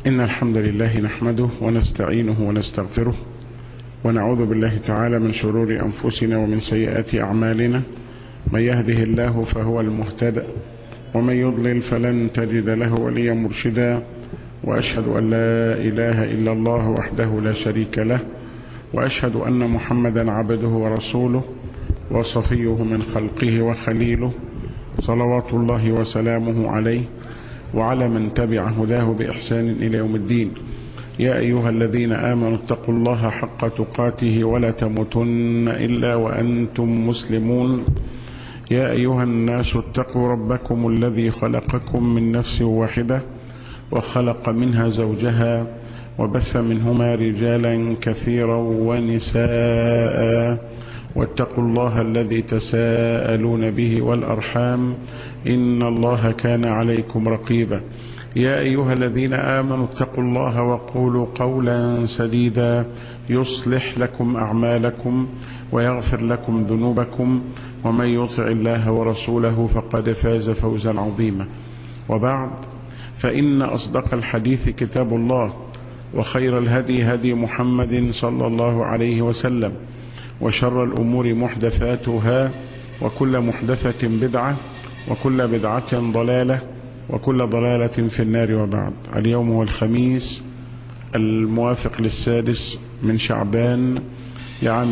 إن الحمد لله نحمده ونستعينه ونستغفره ونعوذ بالله تعالى من شرور أنفسنا ومن سيئات أعمالنا من يهده الله فهو المهتدى ومن يضلل فلن تجد له وليا مرشدا وأشهد أن لا إله إلا الله وحده لا شريك له وأشهد أن محمدا عبده ورسوله وصفيه من خلقه وخليله صلوات الله وسلامه عليه وعلى من تبع هداه بإحسان إلى يوم الدين يا أيها الذين آمنوا اتقوا الله حق تقاته ولا تموتن إلا وأنتم مسلمون يا أيها الناس اتقوا ربكم الذي خلقكم من نفس واحدة وخلق منها زوجها وبث منهما رجالا كثيرا ونساء واتقوا الله الذي تساءلون به والأرحام إن الله كان عليكم رقيبا يا أيها الذين آمنوا اتقوا الله وقولوا قولا سديدا يصلح لكم أعمالكم ويغفر لكم ذنوبكم ومن يطع الله ورسوله فقد فاز فوزا عظيما وبعد فإن أصدق الحديث كتاب الله وخير الهدي هدي محمد صلى الله عليه وسلم وشر الأمور محدثاتها وكل محدثة بدعة وكل بدعة ضلالة وكل ضلالة في النار وبعد اليوم هو الخميس الموافق للسادس من شعبان لعام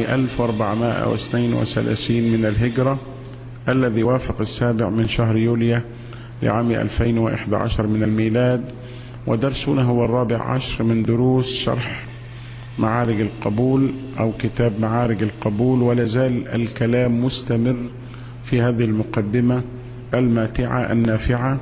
1432 من الهجرة الذي وافق السابع من شهر يوليو لعام 2011 من الميلاد ودرسنا هو الرابع عشر من دروس شرح معارج القبول أو كتاب معارج القبول ولا زال الكلام مستمر في هذه المقدمة الماتعة النافعة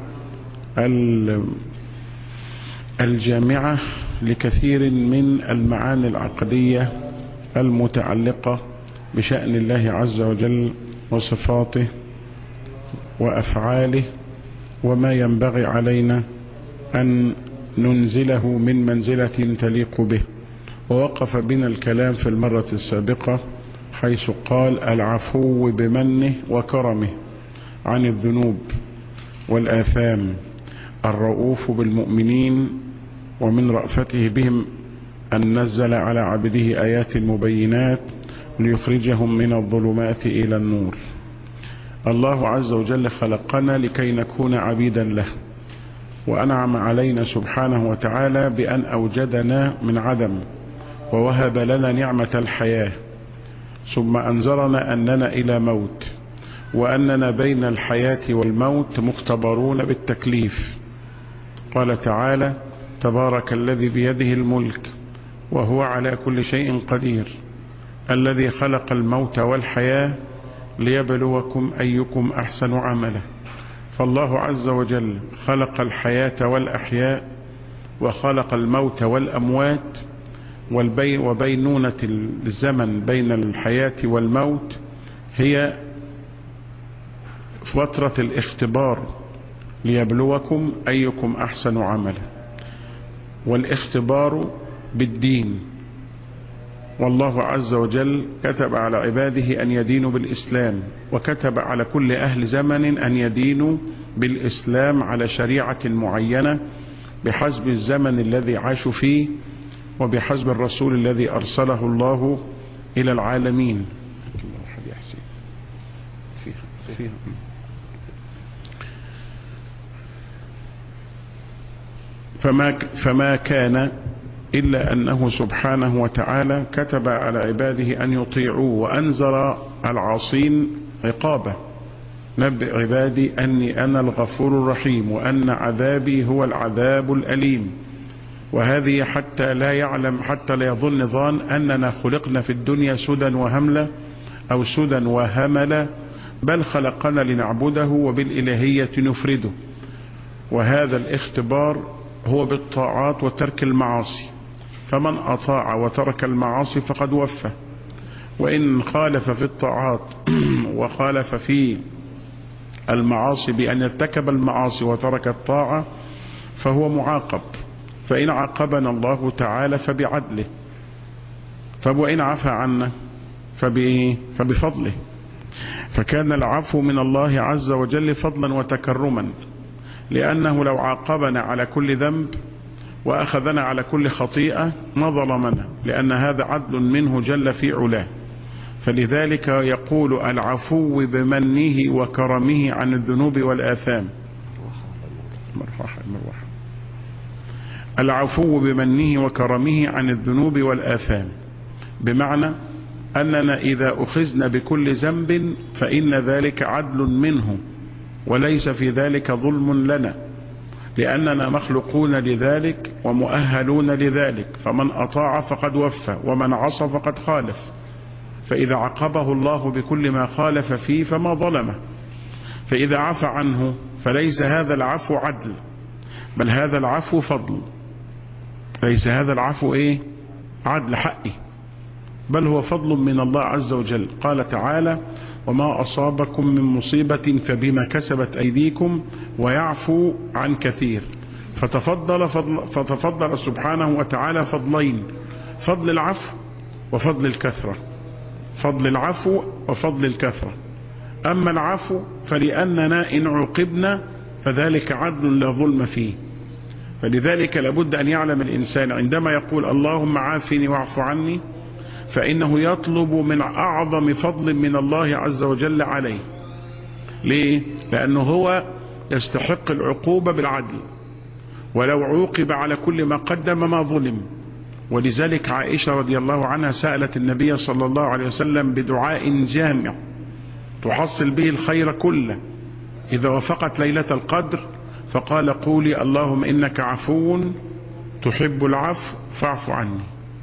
الجامعة لكثير من المعاني العقدية المتعلقة بشأن الله عز وجل وصفاته وأفعاله وما ينبغي علينا أن ننزله من منزلة تليق به ووقف بنا الكلام في المرة السابقة حيث قال العفو بمنه وكرمه عن الذنوب والآثام الرؤوف بالمؤمنين ومن رأفته بهم أن نزل على عبده آيات مبينات ليخرجهم من الظلمات إلى النور الله عز وجل خلقنا لكي نكون عبيدا له وأنعم علينا سبحانه وتعالى بأن أوجدنا من عدم ووهب لنا نعمة الحياة ثم أنذرنا أننا إلى موت وأننا بين الحياة والموت مختبرون بالتكليف قال تعالى تبارك الذي بيده الملك وهو على كل شيء قدير الذي خلق الموت والحياة ليبلوكم أيكم أحسن عملا فالله عز وجل خلق الحياة والأحياء وخلق الموت والأموات والبين وبينونة الزمن بين الحياة والموت هي فترة الاختبار ليبلوكم أيكم أحسن عملا والاختبار بالدين والله عز وجل كتب على عباده أن يدينوا بالإسلام وكتب على كل أهل زمن أن يدينوا بالإسلام على شريعة معينة بحسب الزمن الذي عاشوا فيه وبحسب الرسول الذي أرسله الله إلى العالمين فيها فيها فما فما كان إلا أنه سبحانه وتعالى كتب على عباده أن يطيعوه وأنزل العاصين عقابه نبئ عبادي أني أنا الغفور الرحيم وأن عذابي هو العذاب الأليم وهذه حتى لا يعلم حتى لا يظن ظان أننا خلقنا في الدنيا سدى وهملة أو سدى وهملة بل خلقنا لنعبده وبالإلهية نفرده وهذا الاختبار هو بالطاعات وترك المعاصي فمن أطاع وترك المعاصي فقد وفى وإن خالف في الطاعات وخالف في المعاصي بأن ارتكب المعاصي وترك الطاعة فهو معاقب فإن عاقبنا الله تعالى فبعدله فوإن عفى عنا فبفضله فكان العفو من الله عز وجل فضلا وتكرما لأنه لو عاقبنا على كل ذنب وأخذنا على كل خطيئة ما ظلمنا لأن هذا عدل منه جل في علاه فلذلك يقول العفو بمنه وكرمه عن الذنوب والآثام مرحبا مرحبا العفو بمنه وكرمه عن الذنوب والآثام بمعنى أننا إذا أخذنا بكل ذنب فإن ذلك عدل منه وليس في ذلك ظلم لنا لأننا مخلوقون لذلك ومؤهلون لذلك فمن أطاع فقد وفى ومن عصى فقد خالف فإذا عقبه الله بكل ما خالف فيه فما ظلمه فإذا عفى عنه فليس هذا العفو عدل بل هذا العفو فضل ليس هذا العفو ايه عدل حقي بل هو فضل من الله عز وجل قال تعالى وما أصابكم من مصيبة فبما كسبت أيديكم ويعفو عن كثير فتفضل, فضل فتفضل سبحانه وتعالى فضلين فضل العفو وفضل الكثرة فضل العفو وفضل الكثرة أما العفو فلأننا إن عوقبنا فذلك عدل لا ظلم فيه فلذلك لابد أن يعلم الإنسان عندما يقول اللهم عافني واعف عني فإنه يطلب من أعظم فضل من الله عز وجل عليه ليه؟ لأنه هو يستحق العقوبة بالعدل ولو عوقب على كل ما قدم ما ظلم ولذلك عائشة رضي الله عنها سألت النبي صلى الله عليه وسلم بدعاء جامع تحصل به الخير كله إذا وفقت ليلة القدر فقال قولي اللهم إنك عفو تحب العفو فاعف عني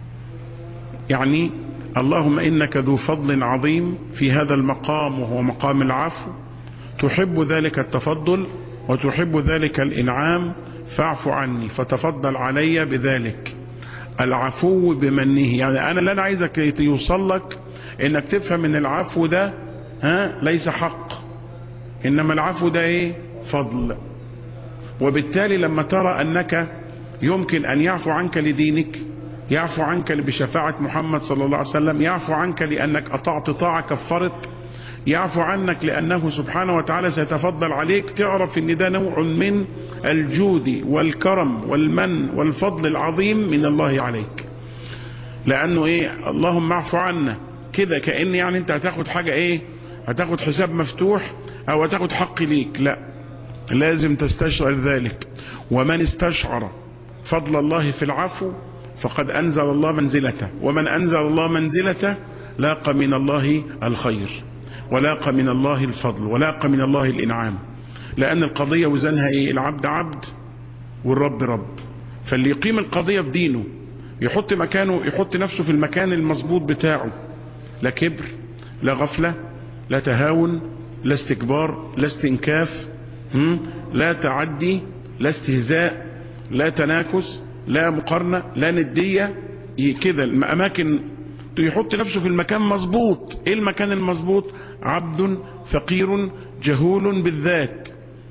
يعني اللهم إنك ذو فضل عظيم في هذا المقام وهو مقام العفو تحب ذلك التفضل وتحب ذلك الإنعام فاعف عني فتفضل علي بذلك العفو بمنه يعني أنا لا عايزك يوصل لك إنك تفهم إن العفو ده ها ليس حق إنما العفو ده إيه فضل وبالتالي لما ترى أنك يمكن أن يعفو عنك لدينك يعفو عنك بشفاعة محمد صلى الله عليه وسلم يعفو عنك لأنك أطعت طاعة كفرت يعفو عنك لأنه سبحانه وتعالى سيتفضل عليك تعرف أن ده نوع من الجود والكرم والمن والفضل العظيم من الله عليك لأنه إيه اللهم اعفو عنا كده كأن يعني أنت هتاخد حاجة إيه هتاخد حساب مفتوح أو هتاخد حق ليك لا لازم تستشعر ذلك ومن استشعر فضل الله في العفو فقد أنزل الله منزلته ومن أنزل الله منزلته لاق من الله الخير ولاق من الله الفضل ولاق من الله الإنعام لأن القضية وزنها إيه العبد عبد والرب رب فاللي يقيم القضية في دينه يحط مكانه يحط نفسه في المكان المظبوط بتاعه لا كبر لا غفلة لا تهاون لا استكبار لا استنكاف لا تعدي لا استهزاء لا تناكس لا مقارنة لا ندية كده الأماكن يحط نفسه في المكان مظبوط ايه المكان المظبوط عبد فقير جهول بالذات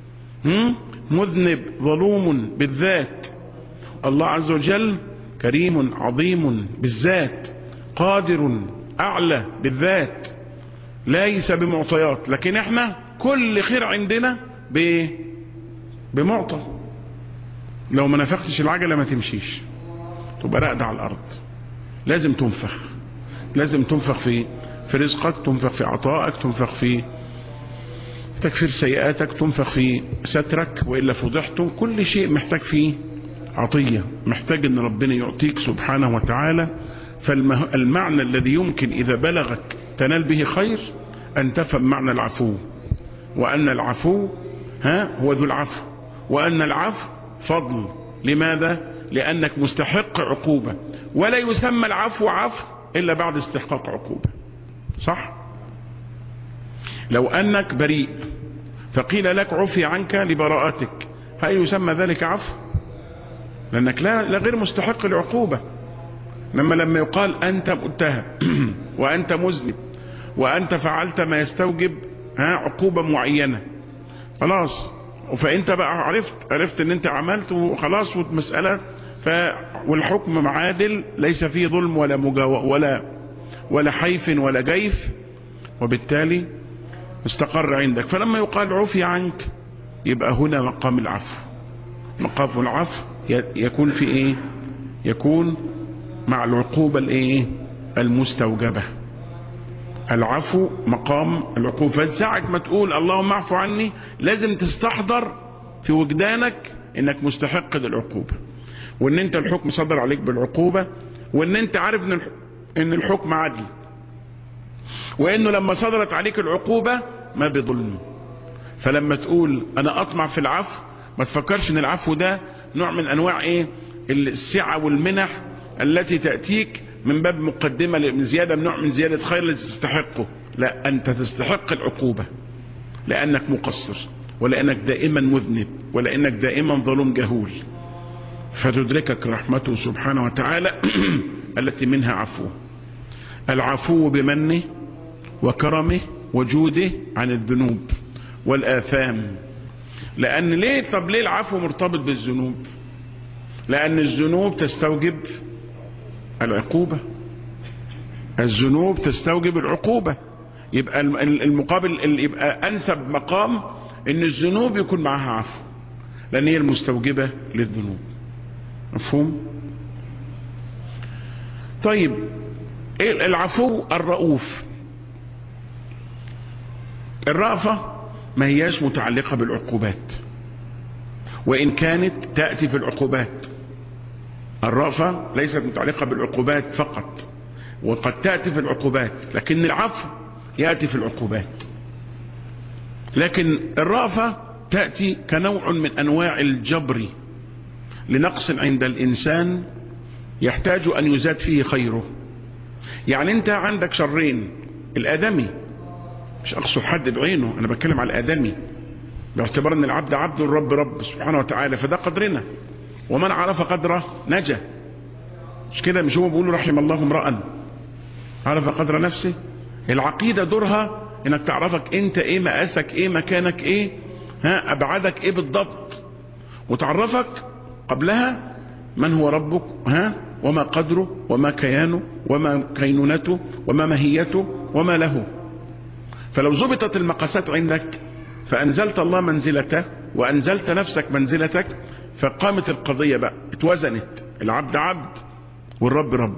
مذنب ظلوم بالذات الله عز وجل كريم عظيم بالذات قادر اعلى بالذات ليس بمعطيات لكن احنا كل خير عندنا بايه بمعطى لو ما نفختش العجلة ما تمشيش تبقى راقدة على الارض لازم تنفخ لازم تنفخ في في رزقك تنفخ في عطائك تنفخ في تكفير سيئاتك تنفخ في سترك وإلا فضحته كل شيء محتاج فيه عطية محتاج ان ربنا يعطيك سبحانه وتعالى فالمعنى الذي يمكن إذا بلغك تنال به خير أن تفهم معنى العفو وأن العفو ها هو ذو العفو وأن العفو فضل لماذا لأنك مستحق عقوبة ولا يسمى العفو عفو إلا بعد استحقاق عقوبة صح لو أنك بريء فقيل لك عفي عنك لبراءتك هل يسمى ذلك عفو لأنك لا, لا غير مستحق العقوبة لما لما يقال أنت متهم وأنت مذنب وأنت فعلت ما يستوجب ها عقوبة معينة خلاص فأنت بقى عرفت عرفت ان انت عملت وخلاص والمسألة ف والحكم عادل ليس فيه ظلم ولا مجاو ولا ولا حيف ولا جيف وبالتالي استقر عندك فلما يقال عفي عنك يبقى هنا مقام العفو مقام العفو يكون في ايه يكون مع العقوبة الايه المستوجبة العفو مقام العقوبة فساعة ما تقول اللهم اعفو عني لازم تستحضر في وجدانك انك مستحق للعقوبة وان انت الحكم صدر عليك بالعقوبة وان انت عارف ان ان الحكم عدل وانه لما صدرت عليك العقوبة ما بظلم فلما تقول انا اطمع في العفو ما تفكرش ان العفو ده نوع من انواع ايه السعة والمنح التي تأتيك من باب مقدمة من زيادة من نوع من زيادة خير التي تستحقه لا انت تستحق العقوبة لانك مقصر ولانك دائما مذنب ولانك دائما ظلوم جهول فتدركك رحمته سبحانه وتعالى التي منها عفوه العفو بمنه وكرمه وجوده عن الذنوب والآثام لأن ليه طب ليه العفو مرتبط بالذنوب لأن الذنوب تستوجب العقوبة الذنوب تستوجب العقوبة يبقى المقابل يبقى أنسب مقام ان الذنوب يكون معها عفو لأن هي المستوجبة للذنوب مفهوم طيب العفو الرؤوف الرأفة ما هياش متعلقة بالعقوبات وإن كانت تأتي في العقوبات الرأفة ليست متعلقة بالعقوبات فقط وقد تأتي في العقوبات لكن العفو يأتي في العقوبات لكن الرأفة تأتي كنوع من أنواع الجبر لنقص عند الإنسان يحتاج أن يزاد فيه خيره يعني أنت عندك شرين الآدمي مش أقصد حد بعينه أنا بتكلم على الآدمي باعتبار أن العبد عبد الرب رب سبحانه وتعالى فده قدرنا ومن عرف قدره نجا مش كده مش هو بيقول رحم الله امرأ عرف قدر نفسه العقيدة دورها انك تعرفك انت ايه مقاسك ايه مكانك ايه ها ابعادك ايه بالضبط وتعرفك قبلها من هو ربك ها وما قدره وما كيانه وما كينونته وما ماهيته وما له فلو ضبطت المقاسات عندك فانزلت الله منزلته وانزلت نفسك منزلتك فقامت القضية بقى اتوزنت العبد عبد والرب رب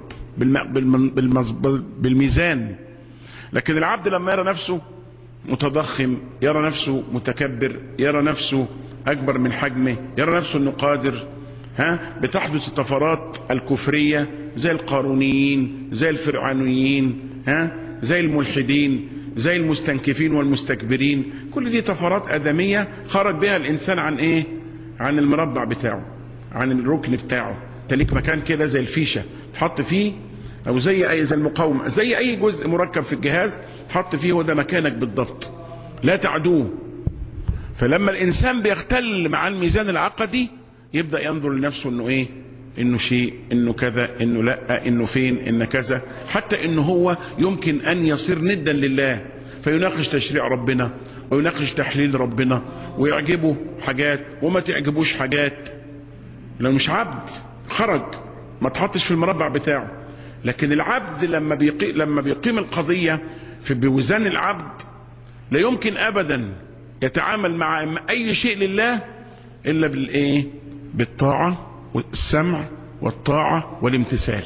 بالميزان لكن العبد لما يرى نفسه متضخم يرى نفسه متكبر يرى نفسه أكبر من حجمه يرى نفسه أنه قادر ها بتحدث الطفرات الكفرية زي القارونيين زي الفرعونيين ها زي الملحدين زي المستنكفين والمستكبرين كل دي طفرات آدمية خرج بها الإنسان عن إيه عن المربع بتاعه عن الركن بتاعه تليك مكان كده زي الفيشة تحط فيه او زي اي زي المقاومة زي اي جزء مركب في الجهاز حط فيه وده مكانك بالضبط لا تعدوه فلما الانسان بيختل مع الميزان العقدي يبدأ ينظر لنفسه انه ايه انه شيء انه كذا انه لا انه فين ان كذا حتى انه هو يمكن ان يصير ندا لله فيناقش تشريع ربنا ويناقش تحليل ربنا ويعجبه حاجات وما تعجبوش حاجات لو مش عبد خرج ما تحطش في المربع بتاعه لكن العبد لما بيقيم لما بيقيم القضية في بوزان العبد لا يمكن ابدا يتعامل مع اي شيء لله الا بالايه بالطاعة والسمع والطاعة والامتثال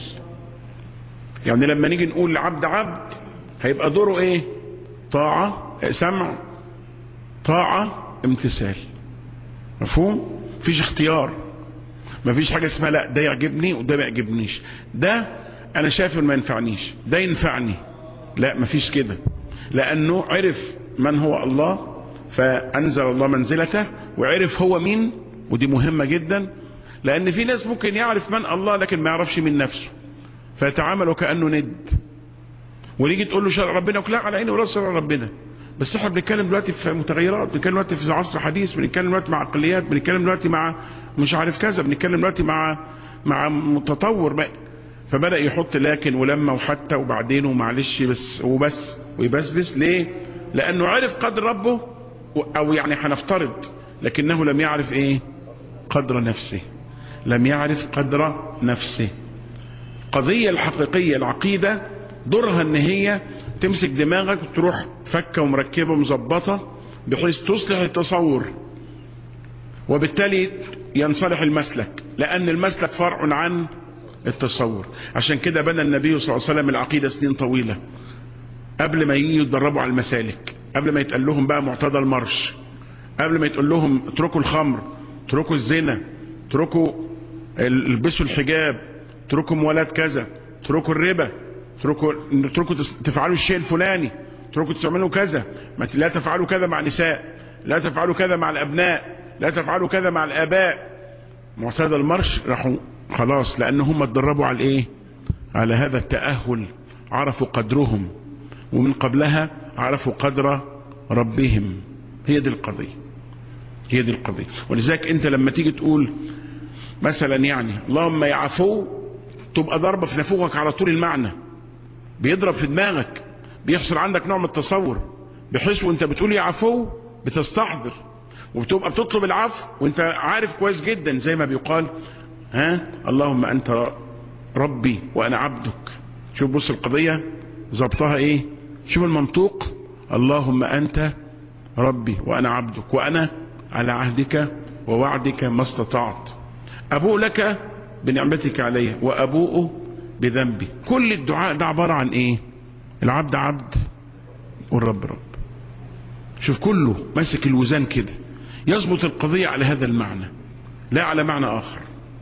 يعني لما نيجي نقول لعبد عبد هيبقى دوره ايه طاعة سمع طاعة امتثال مفهوم مفيش اختيار مفيش حاجة اسمها لا ده يعجبني وده ما يعجبنيش ده انا شايف ما ينفعنيش ده ينفعني لا مفيش كده لانه عرف من هو الله فانزل الله منزلته وعرف هو مين ودي مهمة جدا لان في ناس ممكن يعرف من الله لكن ما يعرفش من نفسه فيتعامل وكأنه ند ونيجي تقول له شرع ربنا لا على عيني وراس شرع ربنا بس احنا بنتكلم دلوقتي في متغيرات بنتكلم دلوقتي في عصر حديث بنتكلم دلوقتي مع عقليات بنتكلم دلوقتي مع مش عارف كذا بنتكلم دلوقتي مع مع متطور بقى فبدأ يحط لكن ولما وحتى وبعدين ومعلش بس وبس ويبسبس ليه لانه عرف قدر ربه او يعني هنفترض لكنه لم يعرف ايه قدر نفسه لم يعرف قدر نفسه القضية الحقيقية العقيدة دورها ان هي تمسك دماغك وتروح فكة ومركبة ومظبطة بحيث تصلح التصور وبالتالي ينصلح المسلك لأن المسلك فرع عن التصور عشان كده بنى النبي صلى الله عليه وسلم العقيدة سنين طويلة قبل ما يجي يتدربوا على المسالك قبل ما يتقال لهم بقى معتدى المرش قبل ما يتقول لهم اتركوا الخمر اتركوا الزنا اتركوا البسوا الحجاب اتركوا موالات كذا اتركوا الربا اتركوا اتركوا تفعلوا الشيء الفلاني اتركوا تعملوا كذا ما لا تفعلوا كذا مع النساء لا تفعلوا كذا مع الابناء لا تفعلوا كذا مع الاباء معتدى المرش راحوا خلاص لان هم اتدربوا على الايه على هذا التأهل عرفوا قدرهم ومن قبلها عرفوا قدر ربهم هي دي القضية هي دي القضية ولذلك انت لما تيجي تقول مثلا يعني اللهم يعفو تبقى ضربة في نافوخك على طول المعنى بيضرب في دماغك بيحصل عندك نوع من التصور بحيث وانت بتقول يا عفو بتستحضر وبتبقى بتطلب العفو وانت عارف كويس جدا زي ما بيقال ها اللهم انت ربي وانا عبدك شوف بص القضية ظبطها ايه شوف المنطوق اللهم انت ربي وانا عبدك وانا على عهدك ووعدك ما استطعت ابوء لك بنعمتك علي وابوء بذنبي كل الدعاء ده عبارة عن ايه العبد عبد والرب رب شوف كله ماسك الوزان كده يظبط القضية على هذا المعنى لا على معنى آخر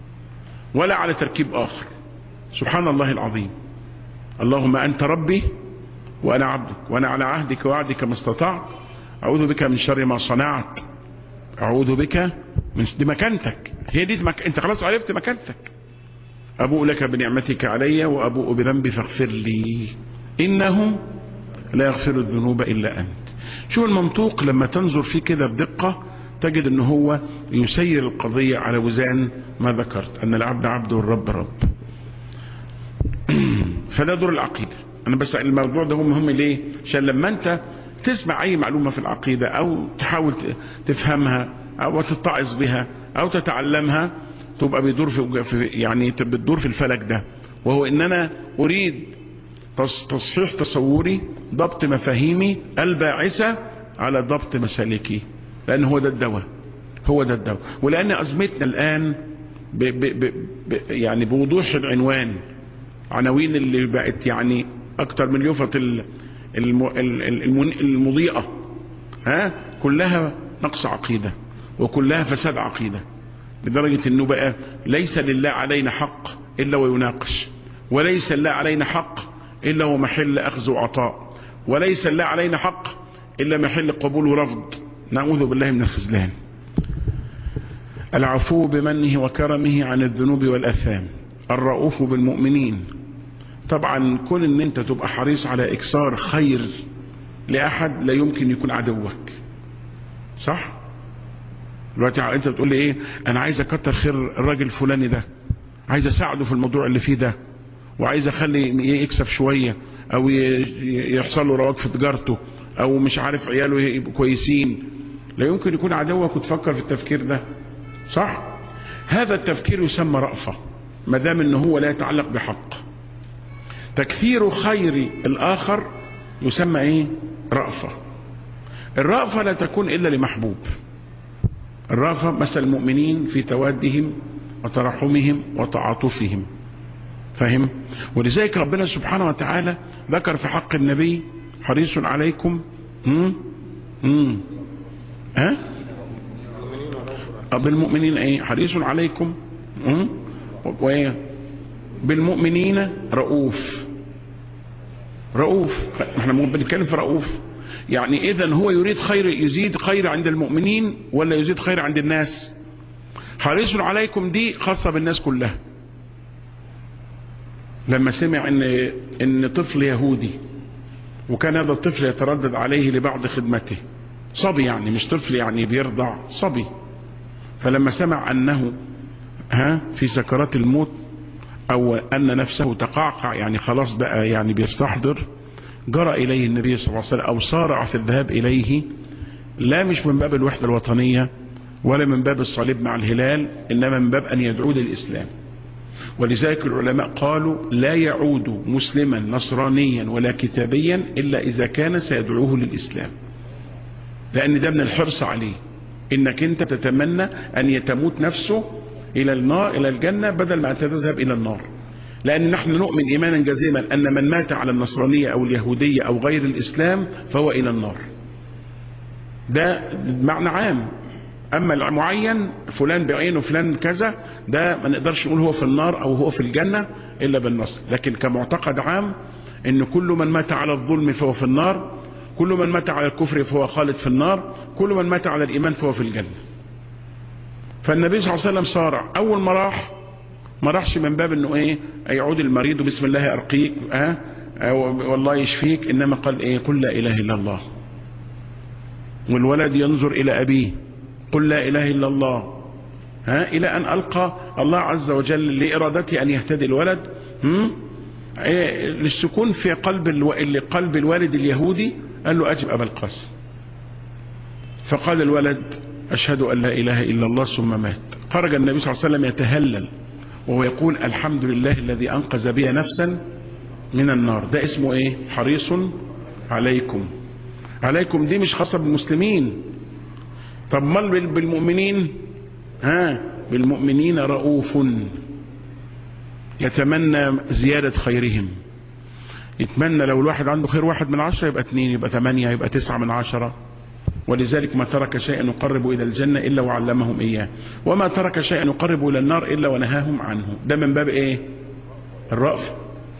ولا على تركيب آخر سبحان الله العظيم اللهم أنت ربي وأنا عبدك وأنا على عهدك ووعدك ما استطعت أعوذ بك من شر ما صنعت أعوذ بك من دي مكانتك هي دي مك... أنت خلاص عرفت مكانتك أبوء لك بنعمتك علي وأبوء بذنبي فاغفر لي إنه لا يغفر الذنوب إلا أنت شوف المنطوق لما تنظر فيه كده بدقة تجد ان هو يسير القضية على وزان ما ذكرت ان العبد عبد والرب رب فده دور العقيدة انا بس الموضوع ده هو مهم ليه عشان لما انت تسمع اي معلومة في العقيدة او تحاول تفهمها او تتعظ بها او تتعلمها تبقى بيدور في يعني بتدور في الفلك ده وهو ان انا اريد تصحيح تصوري ضبط مفاهيمي الباعثة على ضبط مسالكي لأن هو ده الدواء هو ده الدواء ولأن أزمتنا الآن ب ب ب ب يعني بوضوح العنوان عناوين اللي بقت يعني أكتر من اليفط المضيئة ها كلها نقص عقيدة وكلها فساد عقيدة لدرجة أنه بقى ليس لله علينا حق إلا ويناقش وليس لله علينا حق إلا هو محل أخذ وعطاء وليس الله علينا حق إلا محل قبول ورفض نعوذ بالله من الخذلان العفو بمنه وكرمه عن الذنوب والأثام الرؤوف بالمؤمنين طبعا كون ان انت تبقى حريص على اكسار خير لأحد لا يمكن يكون عدوك صح دلوقتي انت بتقول لي ايه انا عايز اكتر خير الراجل الفلاني ده عايز اساعده في الموضوع اللي فيه ده وعايز اخلي يكسب شوية او يحصل له رواج في تجارته او مش عارف عياله يبقوا كويسين لا يمكن يكون عدوك وتفكر في التفكير ده صح هذا التفكير يسمى رأفة ما دام ان هو لا يتعلق بحق تكثير خير الاخر يسمى ايه رأفة الرأفة لا تكون الا لمحبوب الرأفة مثل المؤمنين في توادهم وترحمهم وتعاطفهم فاهم ولذلك ربنا سبحانه وتعالى ذكر في حق النبي حريص عليكم هم هم ها بالمؤمنين ايه حريص عليكم هم وايه بالمؤمنين رؤوف رؤوف احنا بنتكلم في رؤوف يعني اذا هو يريد خير يزيد خير عند المؤمنين ولا يزيد خير عند الناس حريص عليكم دي خاصة بالناس كلها لما سمع ان ان طفل يهودي وكان هذا الطفل يتردد عليه لبعض خدمته صبي يعني مش طفل يعني بيرضع صبي فلما سمع انه ها في سكرات الموت او ان نفسه تقعقع يعني خلاص بقى يعني بيستحضر جرى اليه النبي صلى الله عليه وسلم او صارع في الذهاب اليه لا مش من باب الوحدة الوطنية ولا من باب الصليب مع الهلال انما من باب ان يدعو للاسلام ولذلك العلماء قالوا لا يعود مسلما نصرانيا ولا كتابيا إلا إذا كان سيدعوه للإسلام لأن ده من الحرص عليه إنك أنت تتمنى أن يتموت نفسه إلى النار إلى الجنة بدل ما أن تذهب إلى النار لأن نحن نؤمن إيمانا جزيما أن من مات على النصرانية أو اليهودية أو غير الإسلام فهو إلى النار ده معنى عام أما المعين فلان بعينه فلان كذا ده ما نقدرش نقول هو في النار أو هو في الجنة إلا بالنص لكن كمعتقد عام أن كل من مات على الظلم فهو في النار كل من مات على الكفر فهو خالد في النار كل من مات على الإيمان فهو في الجنة فالنبي صلى الله عليه وسلم صارع أول ما راح ما راحش من باب انه ايه يعود المريض بسم الله ارقيك ها أه؟ والله يشفيك انما قال ايه قل لا اله الا الله والولد ينظر الى ابيه قل لا اله الا الله ها الى ان القى الله عز وجل لارادته ان يهتدي الولد هم؟ إيه للسكون في قلب الو... قلب الوالد اليهودي قال له اجب ابا القاسم فقال الولد اشهد ان لا اله الا الله ثم مات خرج النبي صلى الله عليه وسلم يتهلل وهو يقول الحمد لله الذي أنقذ بي نفسا من النار ده اسمه ايه حريص عليكم عليكم دي مش خاصة بالمسلمين طب مال بالمؤمنين ها بالمؤمنين رؤوف يتمنى زيادة خيرهم يتمنى لو الواحد عنده خير واحد من عشرة يبقى اتنين يبقى ثمانية يبقى تسعة من عشرة ولذلك ما ترك شيئا يقرب إلى الجنة إلا وعلمهم إياه وما ترك شيئا يقرب إلى النار إلا ونهاهم عنه ده من باب إيه الرأف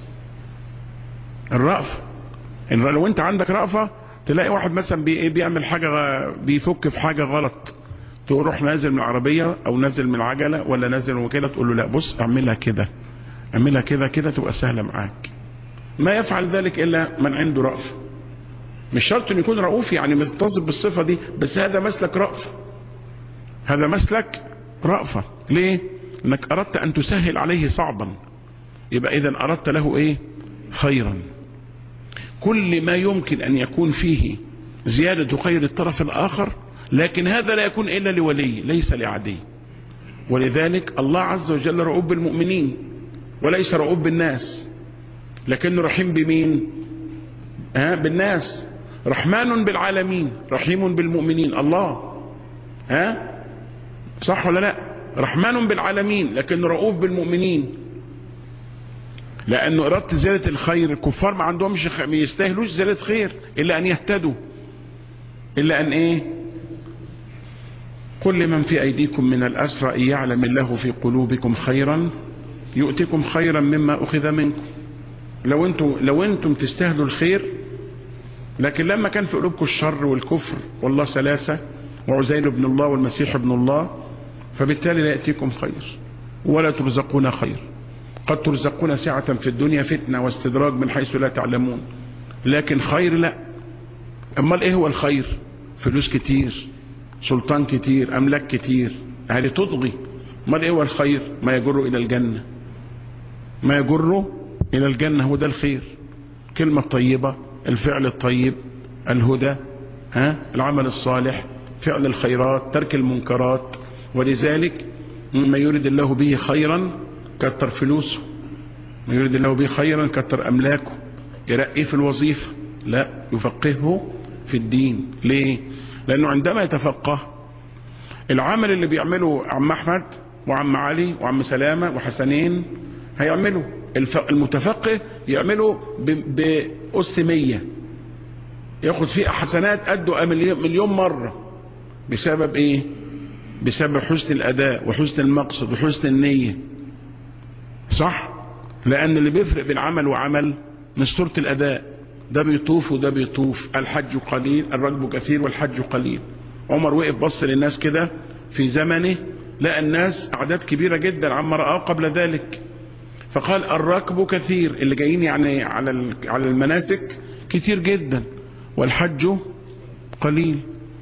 الرأف إن لو أنت عندك رأفة تلاقي واحد مثلا بي بيعمل حاجة بيفك في حاجة غلط تروح نازل من العربية أو نازل من العجلة ولا نازل من كده تقول له لا بص اعملها كده اعملها كده كده تبقى سهلة معاك ما يفعل ذلك إلا من عنده رأفة مش شرط انه يكون رؤوف يعني متصف بالصفة دي بس هذا مسلك رأفة هذا مسلك رأفة ليه انك اردت ان تسهل عليه صعبا يبقى اذا اردت له ايه خيرا كل ما يمكن ان يكون فيه زيادة خير الطرف الاخر لكن هذا لا يكون الا لولي ليس لعدي ولذلك الله عز وجل رؤوف بالمؤمنين وليس رؤوف بالناس لكنه رحيم بمين ها بالناس رحمن بالعالمين رحيم بالمؤمنين الله ها صح ولا لا رحمن بالعالمين لكن رؤوف بالمؤمنين لانه اردت زيادة الخير الكفار ما عندهمش خ... ما يستاهلوش زيادة خير الا ان يهتدوا الا ان ايه كل من في ايديكم من الاسرى ان يعلم الله في قلوبكم خيرا يؤتكم خيرا مما اخذ منكم لو انتم لو انتم تستاهلوا الخير لكن لما كان في قلوبكم الشر والكفر والله ثلاثة وعزير ابن الله والمسيح ابن الله فبالتالي لا يأتيكم خير ولا ترزقون خير قد ترزقون سعة في الدنيا فتنة واستدراج من حيث لا تعلمون لكن خير لا امال ايه هو الخير فلوس كتير سلطان كتير املاك كتير هذه تطغي امال ايه هو الخير ما يجر الى الجنة ما يجر الى الجنة هو ده الخير كلمة طيبة الفعل الطيب الهدى ها العمل الصالح فعل الخيرات ترك المنكرات ولذلك ما يريد الله به خيرا كتر فلوسه ما يريد الله به خيرا كتر أملاكه يرقيه في الوظيفة لا يفقهه في الدين ليه لأنه عندما يتفقه العمل اللي بيعمله عم أحمد وعم علي وعم سلامة وحسنين هيعمله المتفقه يعمله بأس مية ياخد فيه حسنات قده مليون مرة بسبب ايه بسبب حسن الاداء وحسن المقصد وحسن النية صح لان اللي بيفرق بين عمل وعمل نستورة الاداء ده بيطوف وده بيطوف الحج قليل الركب كثير والحج قليل عمر وقف بص للناس كده في زمنه لقى الناس اعداد كبيرة جدا عما رآه قبل ذلك فقال الركب كثير اللي جايين يعني على على المناسك كتير جدا والحج قليل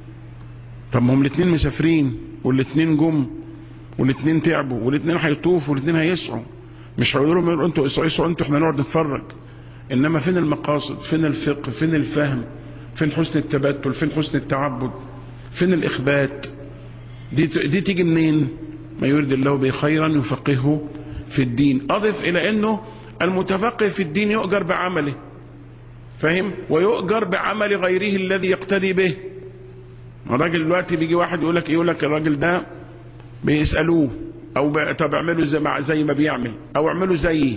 طب ما هم الاثنين مسافرين والاثنين جم والاثنين تعبوا والاثنين هيطوفوا والاثنين هيسعوا مش هيقولوا لهم انتوا اسعوا اسعوا انتوا احنا نقعد نتفرج انما فين المقاصد فين الفقه فين الفهم فين حسن التبتل فين حسن التعبد فين الاخبات دي دي تيجي منين ما يريد الله به خيرا يفقهه في الدين اضف الى انه المتفقه في الدين يؤجر بعمله فاهم ويؤجر بعمل غيره الذي يقتدي به الراجل دلوقتي بيجي واحد يقول لك يقول لك الراجل ده بيسالوه او ب... طب اعملوا زي ما, زي ما بيعمل او اعملوا زيي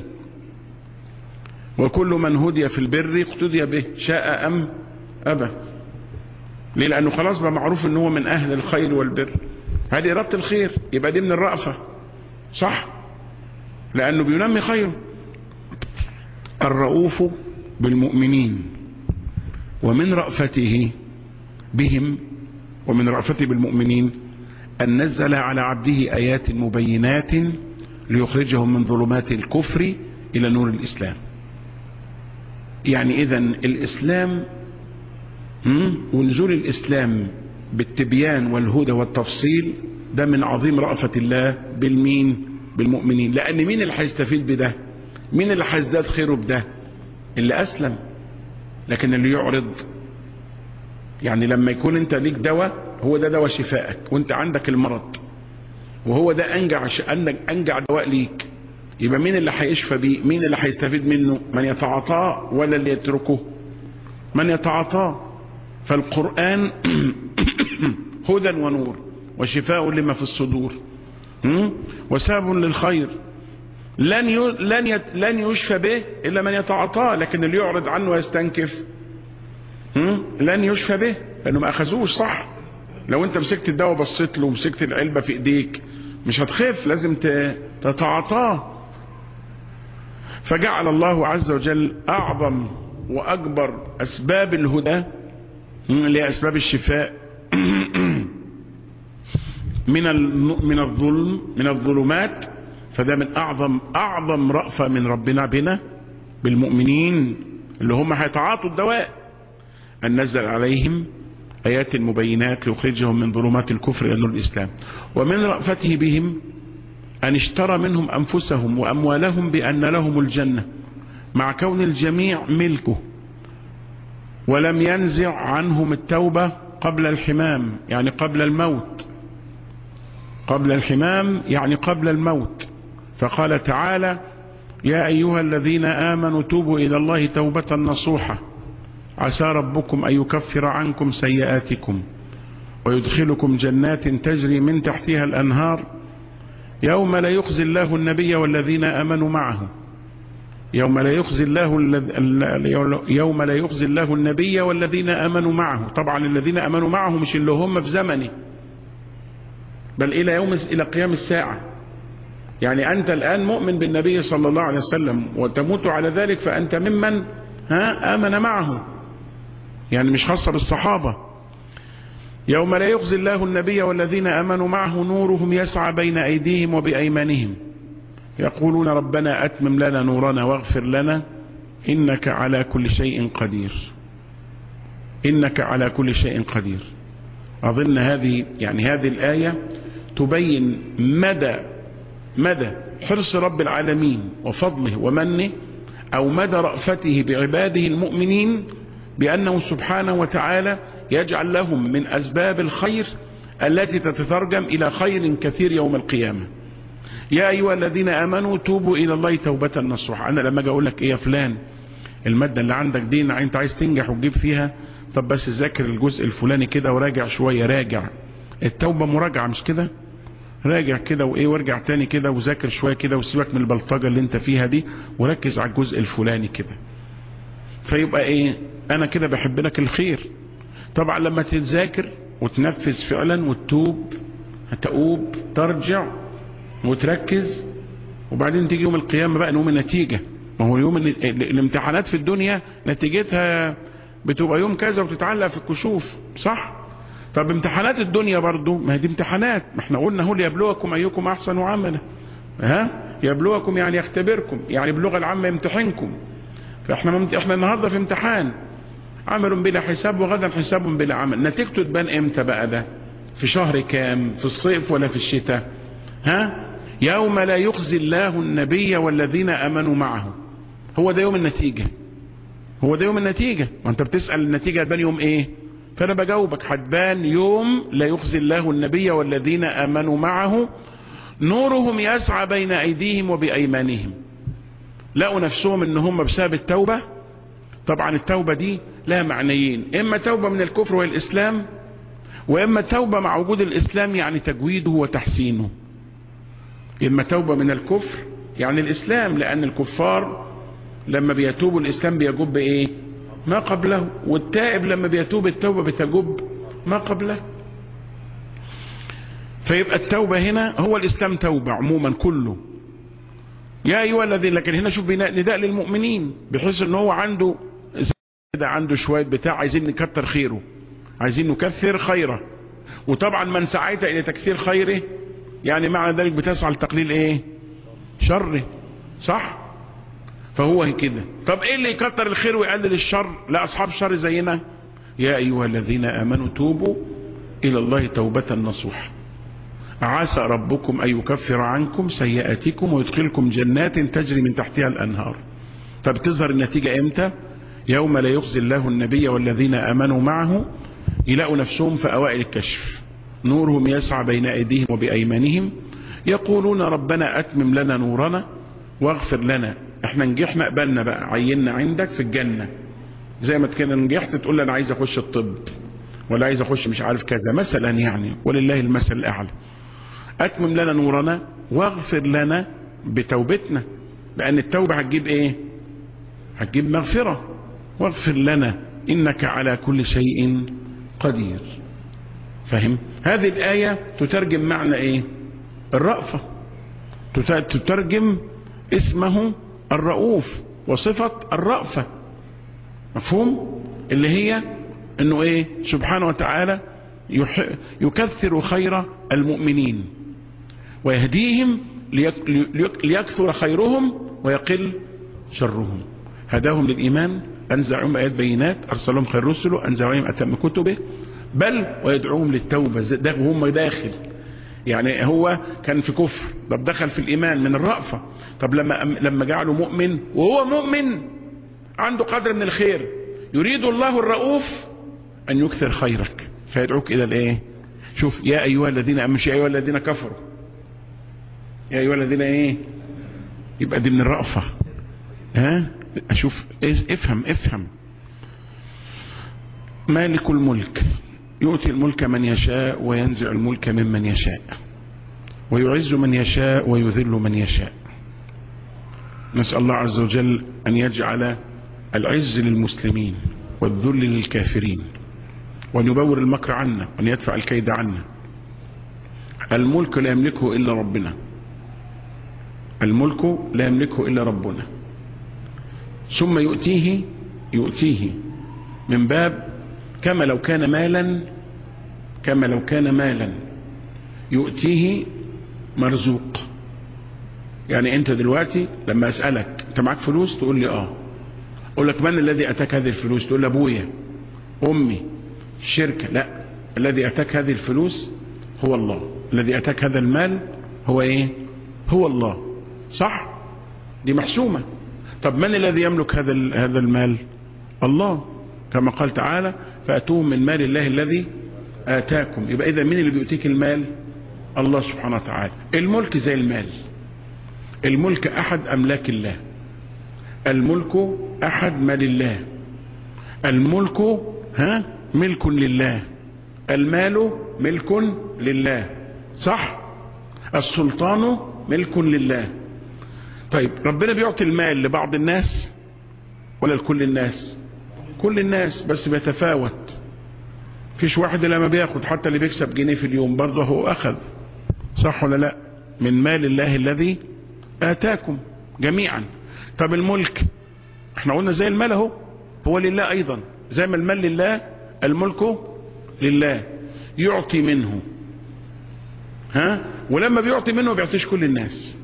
وكل من هدي في البر اقتدي به شاء ام ابى ليه لانه خلاص بقى معروف ان هو من اهل الخير والبر هذه اراده الخير يبقى دي من الرأفة صح لانه بينمي خيره الرؤوف بالمؤمنين ومن رأفته بهم ومن رأفته بالمؤمنين أن نزل على عبده آيات مبينات ليخرجهم من ظلمات الكفر إلى نور الإسلام يعني إذا الإسلام ونزول الإسلام بالتبيان والهدى والتفصيل ده من عظيم رأفة الله بالمين بالمؤمنين لأن مين اللي هيستفيد بده مين اللي هيزداد خيره بده اللي أسلم لكن اللي يعرض يعني لما يكون انت ليك دواء هو ده دواء شفائك وانت عندك المرض وهو ده انجع انجع دواء ليك يبقى مين اللي هيشفى بيه مين اللي هيستفيد منه من يتعاطاه ولا اللي يتركه من يتعاطاه فالقرآن هدى ونور وشفاء لما في الصدور وسبب للخير لن لن يت لن يشفى به الا من يتعاطاه لكن اللي يعرض عنه ويستنكف لن يشفى به لانه ما اخذوش صح لو انت مسكت الدواء بصيت له ومسكت العلبه في ايديك مش هتخف لازم تتعاطاه فجعل الله عز وجل اعظم واكبر اسباب الهدى اللي هي اسباب الشفاء من من الظلم من الظلمات فده من اعظم اعظم رأفة من ربنا بنا بالمؤمنين اللي هم هيتعاطوا الدواء ان نزل عليهم ايات مبينات ليخرجهم من ظلمات الكفر الى نور الاسلام ومن رأفته بهم ان اشترى منهم انفسهم واموالهم بان لهم الجنة مع كون الجميع ملكه ولم ينزع عنهم التوبة قبل الحمام يعني قبل الموت قبل الحمام يعني قبل الموت فقال تعالى يا أيها الذين آمنوا توبوا إلى الله توبة نصوحة عسى ربكم أن يكفر عنكم سيئاتكم ويدخلكم جنات تجري من تحتها الأنهار يوم لا يخزي الله النبي والذين آمنوا معه يوم لا يخزي الله يوم لا يخزي الله النبي والذين امنوا معه طبعا الذين امنوا معه مش اللي هم في زمنه بل الى يوم الى قيام الساعه يعني انت الان مؤمن بالنبي صلى الله عليه وسلم وتموت على ذلك فانت ممن ها امن معه يعني مش خاصه بالصحابه يوم لا يخزي الله النبي والذين امنوا معه نورهم يسعى بين ايديهم وبايمانهم يقولون ربنا أتمم لنا نورنا واغفر لنا إنك على كل شيء قدير إنك على كل شيء قدير أظن هذه يعني هذه الآية تبين مدى مدى حرص رب العالمين وفضله ومنه أو مدى رأفته بعباده المؤمنين بأنه سبحانه وتعالى يجعل لهم من أسباب الخير التي تتترجم إلى خير كثير يوم القيامة يا أيها الذين آمنوا توبوا إلى الله توبة نصوحة أنا لما أجي أقول لك إيه يا فلان المادة اللي عندك دي أنت عايز تنجح وتجيب فيها طب بس ذاكر الجزء الفلاني كده وراجع شوية راجع التوبة مراجعة مش كده راجع كده وايه وارجع تاني كده وذاكر شوية كده وسيبك من البلطجة اللي انت فيها دي وركز على الجزء الفلاني كده فيبقى ايه انا كده بحب لك الخير طبعا لما تذاكر وتنفذ فعلا وتتوب هتؤوب ترجع وتركز وبعدين تيجي يوم القيامة بقى نوم النتيجة ما هو يوم الامتحانات في الدنيا نتيجتها بتبقى يوم كذا وتتعلق في الكشوف صح طب امتحانات الدنيا برضو ما هي دي امتحانات ما احنا قلنا هو ليبلوكم ايكم احسن عملا ها يبلوكم يعني يختبركم يعني باللغه العامه يمتحنكم فاحنا ممت... احنا النهارده في امتحان عمل بلا حساب وغدا حساب بلا عمل نتيجته تبان امتى بقى ده في شهر كام في الصيف ولا في الشتاء ها يوم لا يخزي الله النبي والذين امنوا معه هو ده يوم النتيجه هو ده يوم النتيجه وانت بتسال النتيجه هتبان يوم ايه فانا بجاوبك هتبان يوم لا يخزي الله النبي والذين امنوا معه نورهم يسعى بين ايديهم وبايمانهم لقوا نفسهم ان هم بسبب التوبه طبعا التوبه دي لها معنيين اما توبه من الكفر والاسلام واما توبه مع وجود الاسلام يعني تجويده وتحسينه إما توبة من الكفر يعني الإسلام لأن الكفار لما بيتوبوا الإسلام بيجب إيه ما قبله والتائب لما بيتوب التوبة بتجب ما قبله فيبقى التوبة هنا هو الإسلام توبة عموما كله يا أيها الذين لكن هنا شوف نداء للمؤمنين بحيث ان هو عنده ده عنده شوية بتاع عايزين نكتر خيره عايزين نكثر خيره وطبعا من سعيت الى تكثير خيره يعني معنى ذلك بتسعى لتقليل ايه شره صح فهو كده طب ايه اللي يكتر الخير ويقلل الشر لا اصحاب الشر زينا يا ايها الذين امنوا توبوا الى الله توبة نصوح عسى ربكم ان يكفر عنكم سيئاتكم ويدخلكم جنات تجري من تحتها الانهار طب تظهر النتيجة امتى يوم لا يخزي الله النبي والذين امنوا معه يلاقوا نفسهم في اوائل الكشف نورهم يسعى بين ايديهم وبايمانهم يقولون ربنا اتمم لنا نورنا واغفر لنا احنا نجحنا قبلنا بقى عيننا عندك في الجنة زي ما كده نجحت تقول انا عايز اخش الطب ولا عايز اخش مش عارف كذا مثلا يعني ولله المثل الاعلى اتمم لنا نورنا واغفر لنا بتوبتنا لان التوبة هتجيب ايه هتجيب مغفرة واغفر لنا انك على كل شيء قدير فهم هذه الآية تترجم معنى ايه الرأفة تترجم اسمه الرؤوف وصفة الرأفة مفهوم اللي هي انه ايه سبحانه وتعالى يكثر خير المؤمنين ويهديهم ليكثر خيرهم ويقل شرهم هداهم للإيمان أنزل عليهم آيات بينات أرسلهم خير رسله أنزل عليهم أتم كتبه بل ويدعوهم للتوبة ده وهم داخل يعني هو كان في كفر طب دخل في الإيمان من الرأفة طب لما لما جعله مؤمن وهو مؤمن عنده قدر من الخير يريد الله الرؤوف أن يكثر خيرك فيدعوك إلى الإيه شوف يا أيها الذين أمشي يا أيها الذين كفروا يا أيها الذين إيه يبقى دي من الرأفة ها أشوف افهم افهم مالك الملك يؤتي الملك من يشاء وينزع الملك ممن يشاء ويعز من يشاء ويذل من يشاء نسأل الله عز وجل أن يجعل العز للمسلمين والذل للكافرين وأن يبور المكر عنا وأن يدفع الكيد عنا الملك لا يملكه إلا ربنا الملك لا يملكه إلا ربنا ثم يؤتيه يؤتيه من باب كما لو كان مالا كما لو كان مالا يؤتيه مرزوق يعني انت دلوقتي لما اسألك انت معاك فلوس تقول لي اه اقول لك من الذي اتاك هذه الفلوس تقول لي ابويا امي الشركة لا الذي اتاك هذه الفلوس هو الله الذي اتاك هذا المال هو ايه هو الله صح دي محسومة طب من الذي يملك هذا هذا المال الله كما قال تعالى فأتوهم من مال الله الذي آتاكم يبقى إذا مين اللي بيؤتيك المال الله سبحانه وتعالى الملك زي المال الملك أحد أملاك الله الملك أحد مال الله الملك ها ملك لله المال ملك لله صح السلطان ملك لله طيب ربنا بيعطي المال لبعض الناس ولا لكل الناس كل الناس بس بيتفاوت فيش واحد لما بياخد حتى اللي بيكسب جنيه في اليوم برضه هو أخذ صح ولا لا من مال الله الذي آتاكم جميعا طب الملك احنا قلنا زي المال اهو هو لله أيضا زي ما المال لله الملك لله يعطي منه ها ولما بيعطي منه ما بيعطيش كل الناس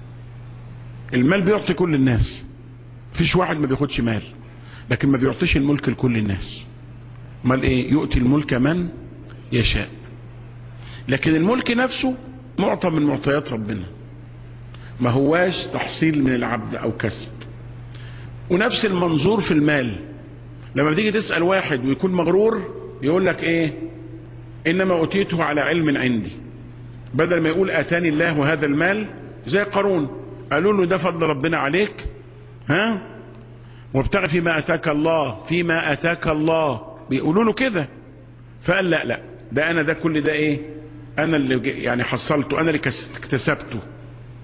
المال بيعطي كل الناس فيش واحد ما بياخدش مال لكن ما بيعطيش الملك لكل الناس مال ايه يؤتي الملك من يشاء لكن الملك نفسه معطى من معطيات ربنا ما هواش تحصيل من العبد او كسب ونفس المنظور في المال لما تيجي تسأل واحد ويكون مغرور يقول لك ايه انما اتيته على علم عندي بدل ما يقول اتاني الله هذا المال زي قارون قالوا له ده فضل ربنا عليك ها وابتغ فيما اتاك الله فيما اتاك الله بيقولوا له كده فقال لا لا ده انا ده كل ده ايه انا اللي يعني حصلته انا اللي اكتسبته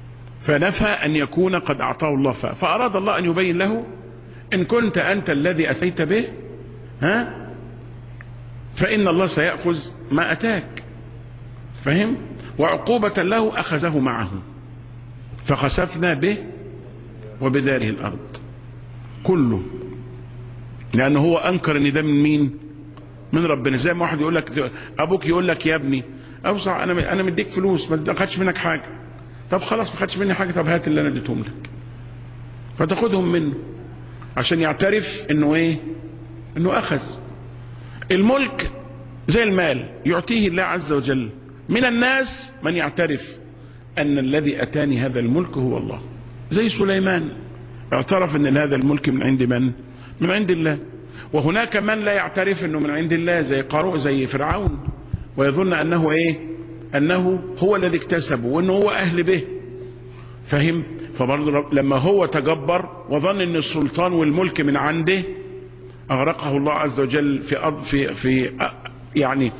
فنفى أن يكون قد أعطاه الله فاء فأراد الله أن يبين له إن كنت أنت الذي أتيت به ها فإن الله سيأخذ ما أتاك فهم وعقوبة له أخذه معه فخسفنا به وبداره الأرض كله لأنه هو أنكر أن ده من مين من ربنا زي ما واحد يقول لك أبوك يقول لك يا ابني أوسع أنا أنا مديك فلوس ما خدش منك حاجة طب خلاص ما خدش مني حاجة طب هات اللي أنا اديتهم لك فتاخدهم منه عشان يعترف انه ايه انه اخذ الملك زي المال يعطيه الله عز وجل من الناس من يعترف ان الذي اتاني هذا الملك هو الله زي سليمان اعترف ان هذا الملك من عند من من عند الله وهناك من لا يعترف انه من عند الله زي قارون زي فرعون ويظن انه ايه انه هو الذي اكتسبه وانه هو اهل به فهم فبرضه لما هو تجبر وظن ان السلطان والملك من عنده اغرقه الله عز وجل في أرض في في يعني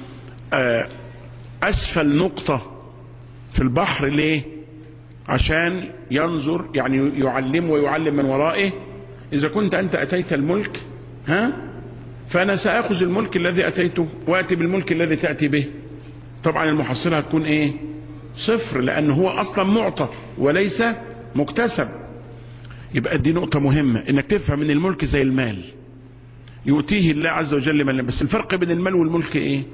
اسفل نقطة في البحر ليه عشان ينظر يعني يعلم ويعلم من ورائه اذا كنت انت اتيت الملك ها فانا ساخذ الملك الذي اتيته واتي بالملك الذي تاتي به طبعا المحصلة هتكون ايه صفر لان هو اصلا معطى وليس مكتسب يبقى دي نقطة مهمة انك تفهم ان الملك زي المال يؤتيه الله عز وجل من بس الفرق بين المال والملك ايه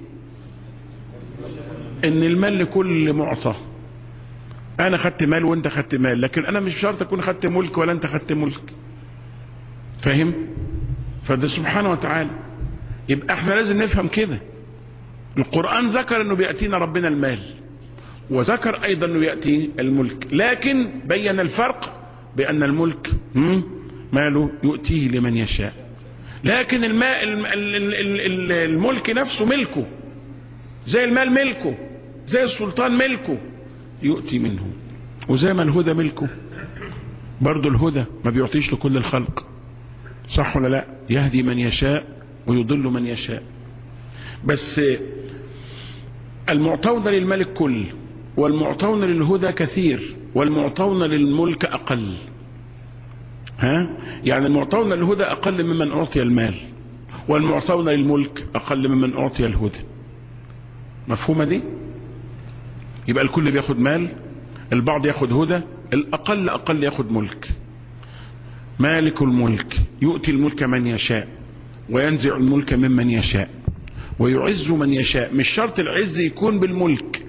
ان المال لكل معطى انا خدت مال وانت خدت مال لكن انا مش شرط اكون خدت ملك ولا انت خدت ملك فاهم فده سبحانه وتعالى يبقى احنا لازم نفهم كده القرآن ذكر انه بيأتينا ربنا المال وذكر ايضا انه يأتي الملك لكن بين الفرق بان الملك ماله يؤتيه لمن يشاء لكن الماء الملك نفسه ملكه زي المال ملكه زي السلطان ملكه يؤتي منه وزي ما الهدى ملكه برضو الهدى ما بيعطيش لكل الخلق صح ولا لا يهدي من يشاء ويضل من يشاء بس المعطون للملك كل والمعطون للهدى كثير والمعطون للملك أقل ها يعني المعطون للهدى أقل ممن أعطي المال والمعطون للملك أقل ممن أعطي الهدى مفهومة دي يبقى الكل بياخد مال البعض ياخد هدى الأقل أقل ياخد ملك مالك الملك يؤتي الملك من يشاء وينزع الملك ممن يشاء ويعز من يشاء مش شرط العز يكون بالملك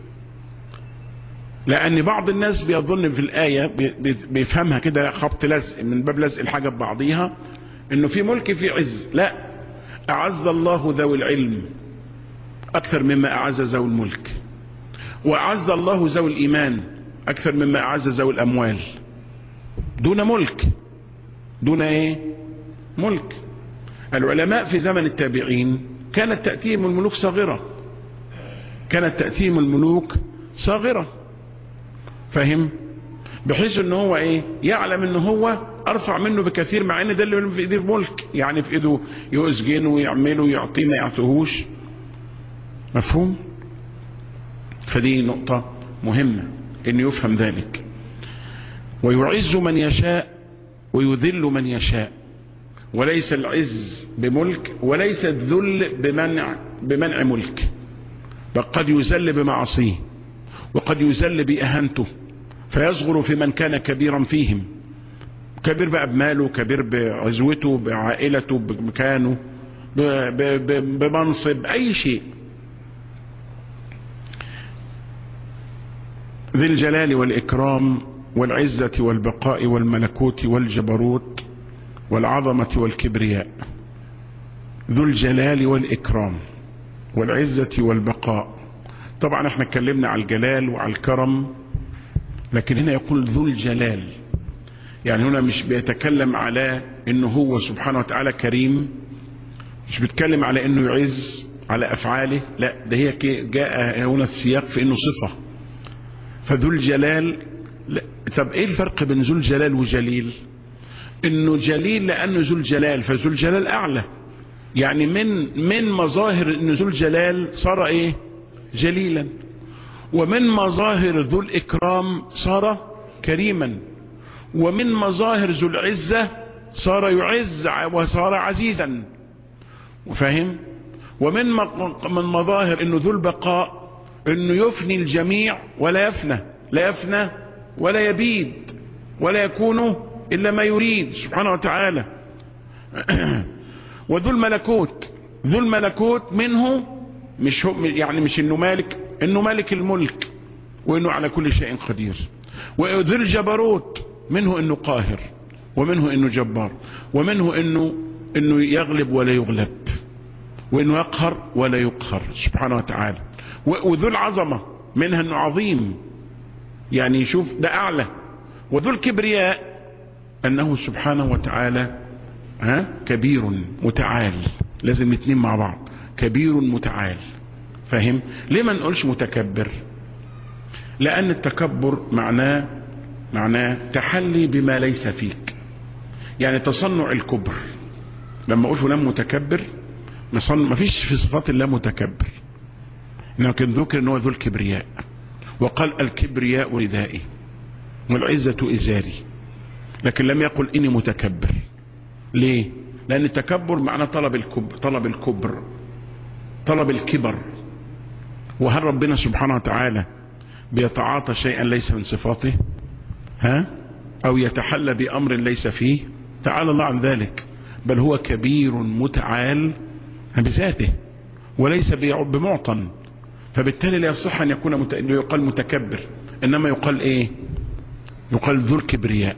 لأن بعض الناس بيظن في الآية بيفهمها كده خبط لزق من باب لزق الحاجة ببعضيها إنه في ملك في عز لا أعز الله ذوي العلم أكثر مما أعز ذوي الملك وأعز الله ذوي الإيمان أكثر مما أعز ذوي الأموال دون ملك دون إيه ملك العلماء في زمن التابعين كانت تأتيهم الملوك صغيرة كانت تأتيهم الملوك صغيرة فهم بحيث ان هو ايه يعلم ان هو ارفع منه بكثير مع ان ده اللي في ايديه الملك يعني في ايده يسجنه ويعمله ويعطيه ما يعطيهوش مفهوم فدي نقطة مهمة ان يفهم ذلك ويعز من يشاء ويذل من يشاء وليس العز بملك وليس الذل بمنع بمنع ملك بل قد يذل بمعصيه وقد يذل بأهانته فيصغر في من كان كبيرا فيهم كبير بقى بماله كبير بعزوته بعائلته بمكانه بمنصب أي شيء ذي الجلال والإكرام والعزة والبقاء والملكوت والجبروت والعظمة والكبرياء ذو الجلال والإكرام والعزة والبقاء طبعا احنا اتكلمنا على الجلال وعلى الكرم لكن هنا يقول ذو الجلال يعني هنا مش بيتكلم على انه هو سبحانه وتعالى كريم مش بيتكلم على انه يعز على افعاله لا ده هي جاء هنا السياق في انه صفة فذو الجلال لا. طب ايه الفرق بين ذو الجلال وجليل انه جليل لانه ذو الجلال فذو الجلال اعلى يعني من من مظاهر ان ذو الجلال صار ايه جليلا ومن مظاهر ذو الاكرام صار كريما ومن مظاهر ذو العزة صار يعز وصار عزيزا وفاهم ومن من مظاهر انه ذو البقاء انه يفني الجميع ولا يفنى لا يفنى ولا يبيد ولا يكون الا ما يريد سبحانه وتعالى وذو الملكوت ذو الملكوت منه مش هو يعني مش انه مالك انه مالك الملك وانه على كل شيء قدير وذو الجبروت منه انه قاهر ومنه انه جبار ومنه انه انه يغلب ولا يغلب وانه يقهر ولا يقهر سبحانه وتعالى وذو العظمة منها انه عظيم يعني يشوف ده اعلى وذو الكبرياء انه سبحانه وتعالى ها كبير متعال لازم الاثنين مع بعض كبير متعال فاهم ليه ما نقولش متكبر لان التكبر معناه معناه تحلي بما ليس فيك يعني تصنع الكبر لما اقول فلان متكبر ما فيش في صفات الله متكبر لكن ذكر ان هو ذو الكبرياء وقال الكبرياء ردائي والعزة ازاري لكن لم يقل اني متكبر ليه لان التكبر معناه طلب الكبر طلب الكبر طلب الكبر وهل ربنا سبحانه وتعالى بيتعاطى شيئا ليس من صفاته ها او يتحلى بامر ليس فيه تعالى الله عن ذلك بل هو كبير متعال بذاته وليس بمعطن فبالتالي لا يصح ان يكون مت... يقال متكبر انما يقال ايه يقال ذو الكبرياء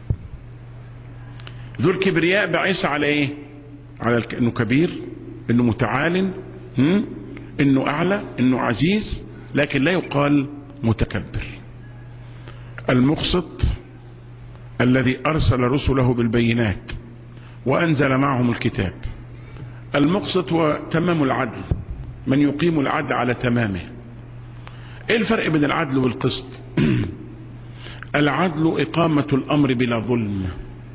ذو الكبرياء بعيسى على ايه على الك... انه كبير انه متعال هم؟ انه اعلى انه عزيز لكن لا يقال متكبر المقسط الذي ارسل رسله بالبينات وانزل معهم الكتاب المقسط هو تمام العدل من يقيم العدل على تمامه ايه الفرق بين العدل والقسط العدل اقامة الامر بلا ظلم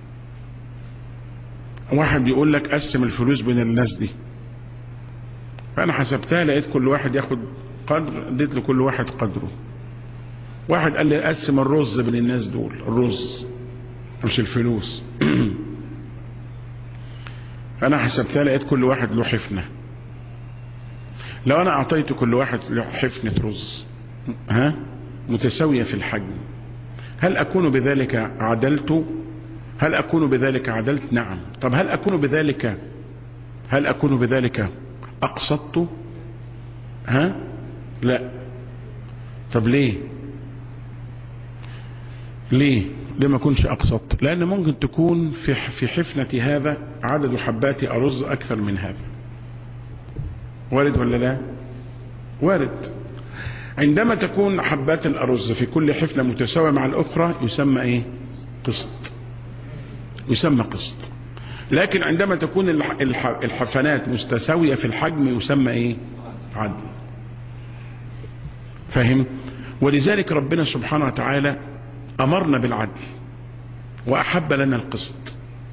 واحد يقول لك قسم الفلوس بين الناس دي فانا حسبتها لقيت كل واحد ياخد قدر اديت لكل واحد قدره واحد قال لي قسم الرز بين الناس دول الرز مش الفلوس انا حسبتها لقيت كل واحد له حفنة لو انا اعطيت كل واحد له حفنة رز ها متساوية في الحجم هل اكون بذلك عدلت هل اكون بذلك عدلت نعم طب هل اكون بذلك هل اكون بذلك اقسطت ها لا طب ليه ليه ليه ما كنش اقسط لان ممكن تكون في في حفنة هذا عدد حبات ارز اكثر من هذا وارد ولا لا وارد عندما تكون حبات الارز في كل حفنة متساوية مع الاخرى يسمى ايه قسط يسمى قسط لكن عندما تكون الحفنات متساوية في الحجم يسمى ايه عدل فهم ولذلك ربنا سبحانه وتعالى امرنا بالعدل واحب لنا القسط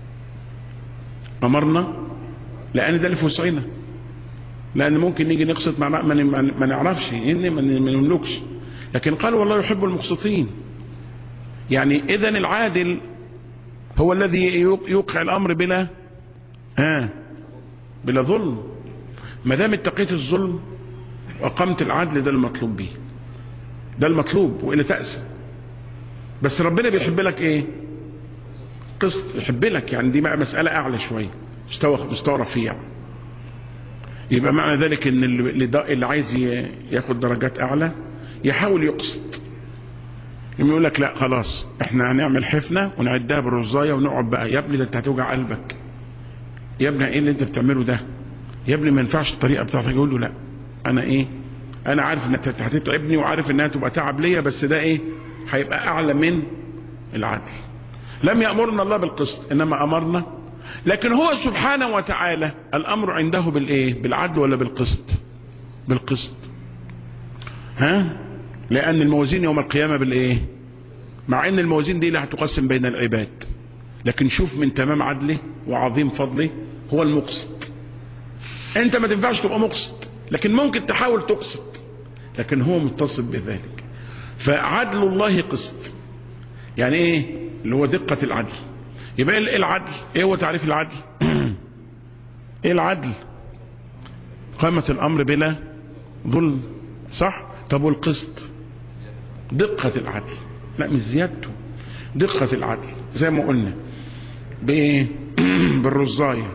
امرنا لان ده اللي في وسعنا لان ممكن نيجي نقسط مع ما نعرفش ما نملكش لكن قال والله يحب المقسطين يعني اذا العادل هو الذي يوقع الامر بلا ها بلا ظلم ما دام اتقيت الظلم واقمت العدل ده المطلوب به ده المطلوب والا تأسى بس ربنا بيحب لك ايه قسط يحب لك يعني دي بقى مسألة اعلى شوية مستوى مستوى رفيع يبقى معنى ذلك ان اللي, اللي عايز ياخد درجات اعلى يحاول يقسط يقول لك لا خلاص احنا هنعمل حفنة ونعدها بالرزاية ونقعد بقى يا ابني ده انت هتوجع قلبك يا ابني ايه اللي انت بتعمله ده يا ابني ما ينفعش الطريقة بتاعتك يقول له لا انا ايه انا عارف انك هتتعبني وعارف انها تبقى تعب ليا بس ده ايه هيبقى اعلى من العدل لم يأمرنا الله بالقسط انما امرنا لكن هو سبحانه وتعالى الامر عنده بالايه بالعدل ولا بالقسط بالقسط ها لان الموازين يوم القيامة بالايه مع ان الموازين دي اللي هتقسم بين العباد لكن شوف من تمام عدله وعظيم فضله هو المقسط انت ما تنفعش تبقى مقسط لكن ممكن تحاول تقسط لكن هو متصف بذلك فعدل الله قسط يعني ايه اللي هو دقة العدل يبقى ايه العدل ايه هو تعريف العدل ايه العدل قامة الامر بلا ظلم صح طب والقسط دقة العدل لا مش زيادته دقة العدل زي ما قلنا بايه بالرزاية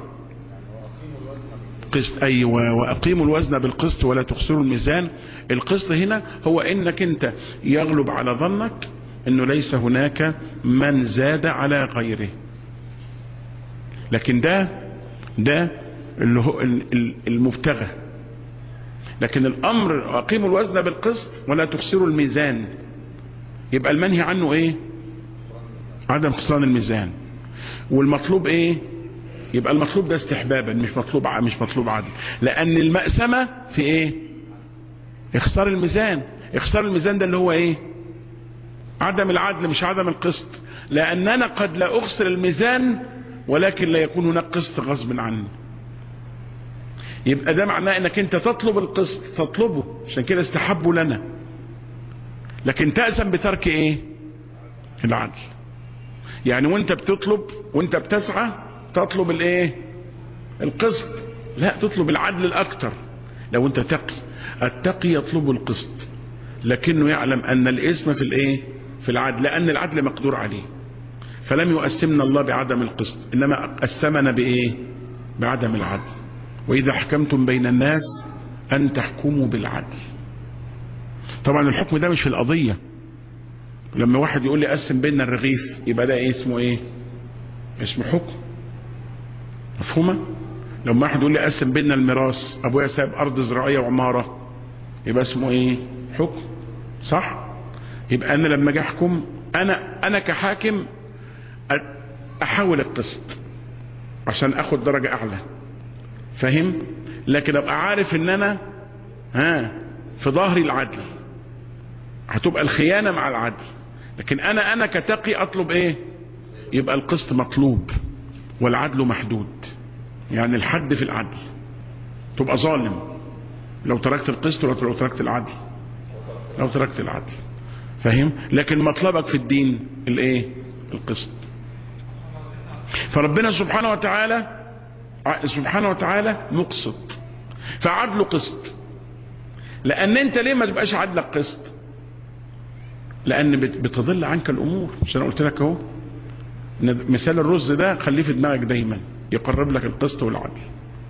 قسط ايوه واقيموا الوزن بالقسط ولا تخسروا الميزان القسط هنا هو انك انت يغلب على ظنك انه ليس هناك من زاد على غيره لكن ده ده اللي هو المبتغى لكن الامر اقيموا الوزن بالقسط ولا تخسروا الميزان يبقى المنهي عنه ايه عدم خسران الميزان والمطلوب ايه يبقى المطلوب ده استحبابا مش مطلوب مش مطلوب عدل لان المأسمة في ايه اخسار الميزان اخسار الميزان ده اللي هو ايه عدم العدل مش عدم القسط لاننا قد لا اخسر الميزان ولكن لا يكون هناك قسط غصب عني يبقى ده معناه انك انت تطلب القسط تطلبه عشان كده استحبوا لنا لكن تأسم بترك ايه العدل يعني وانت بتطلب وانت بتسعى تطلب الايه القسط لا تطلب العدل الاكتر لو انت تقي التقي يطلب القسط لكنه يعلم ان الاسم في الايه في العدل لان العدل مقدور عليه فلم يؤسمنا الله بعدم القسط انما قسمنا بايه بعدم العدل واذا حكمتم بين الناس ان تحكموا بالعدل طبعا الحكم ده مش في القضية لما واحد يقول لي قسم بيننا الرغيف يبقى ده ايه اسمه ايه اسمه حكم مفهومة لما واحد يقول لي قسم بيننا الميراث ابويا ساب ارض زراعية وعمارة يبقى اسمه ايه حكم صح يبقى انا لما اجي احكم انا انا كحاكم احاول القسط عشان اخد درجة اعلى فاهم لكن ابقى عارف ان انا ها في ظهري العدل هتبقى الخيانة مع العدل لكن انا انا كتقي اطلب ايه يبقى القسط مطلوب والعدل محدود يعني الحد في العدل تبقى ظالم لو تركت القسط ولا لو تركت العدل لو تركت العدل فاهم لكن مطلبك في الدين الايه القسط فربنا سبحانه وتعالى سبحانه وتعالى مقسط فعدله قسط لان انت ليه ما تبقاش عدلك قسط لان بتضل عنك الامور مش انا قلت لك اهو مثال الرز ده خليه في دماغك دايما يقرب لك القسط والعدل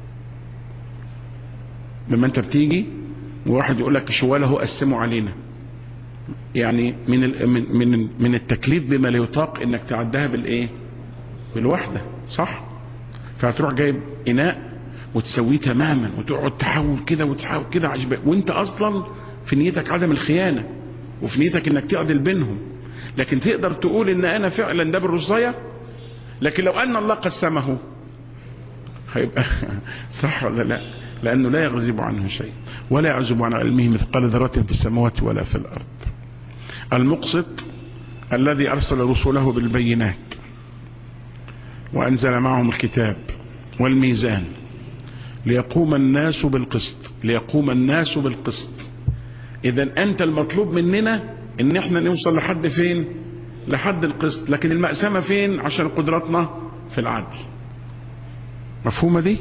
لما انت بتيجي وواحد يقول لك شوال اهو قسموا علينا يعني من ال من من من التكليف بما لا يطاق انك تعدها بالايه بالوحده صح فهتروح جايب اناء وتسويه تماما وتقعد تحاول كده وتحاول كده عجبك وانت اصلا في نيتك عدم الخيانه وفي نيتك انك تعدل بينهم لكن تقدر تقول ان انا فعلا ده بالرصايه لكن لو ان الله قسمه هيبقى صح ولا لا لانه لا يغزب عنه شيء ولا يعزب عن علمه مثقال ذره في السماوات ولا في الارض المقسط الذي ارسل رسله بالبينات وانزل معهم الكتاب والميزان ليقوم الناس بالقسط ليقوم الناس بالقسط اذا انت المطلوب مننا ان احنا نوصل لحد فين لحد القسط لكن المأسمة فين عشان قدرتنا في العدل مفهومة دي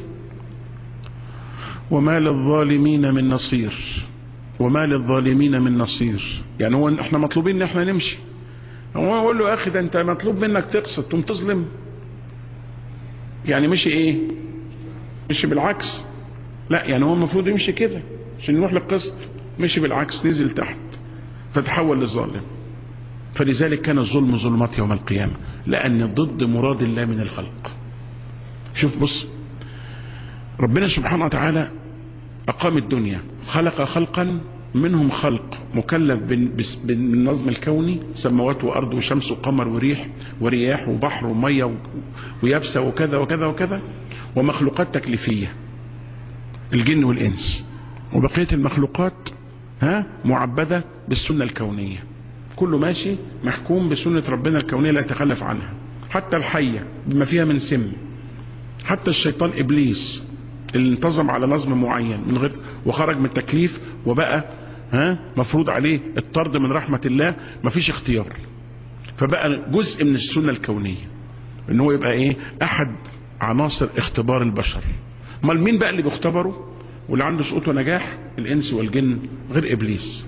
وما للظالمين من نصير وما للظالمين من نصير يعني هو احنا مطلوبين ان احنا نمشي هو اقول له يا اخي ده انت مطلوب منك تقسط تقوم تظلم يعني مشي ايه مشي بالعكس لا يعني هو المفروض يمشي كده عشان يروح للقسط مشي بالعكس نزل تحت فتحول للظالم فلذلك كان الظلم ظلمات يوم القيامة لأن ضد مراد الله من الخلق شوف بص ربنا سبحانه وتعالى أقام الدنيا خلق خلقا منهم خلق مكلف بالنظم الكوني سماوات وأرض وشمس وقمر وريح ورياح وبحر ومية ويابسة وكذا وكذا وكذا ومخلوقات تكليفية الجن والإنس وبقية المخلوقات ها معبدة بالسنة الكونية كله ماشي محكوم بسنة ربنا الكونية لا يتخلف عنها حتى الحية بما فيها من سم حتى الشيطان إبليس اللي انتظم على نظم معين من غير وخرج من التكليف وبقى ها مفروض عليه الطرد من رحمة الله مفيش اختيار فبقى جزء من السنة الكونية ان هو يبقى ايه احد عناصر اختبار البشر امال مين بقى اللي بيختبره واللي عنده سقوط ونجاح الانس والجن غير ابليس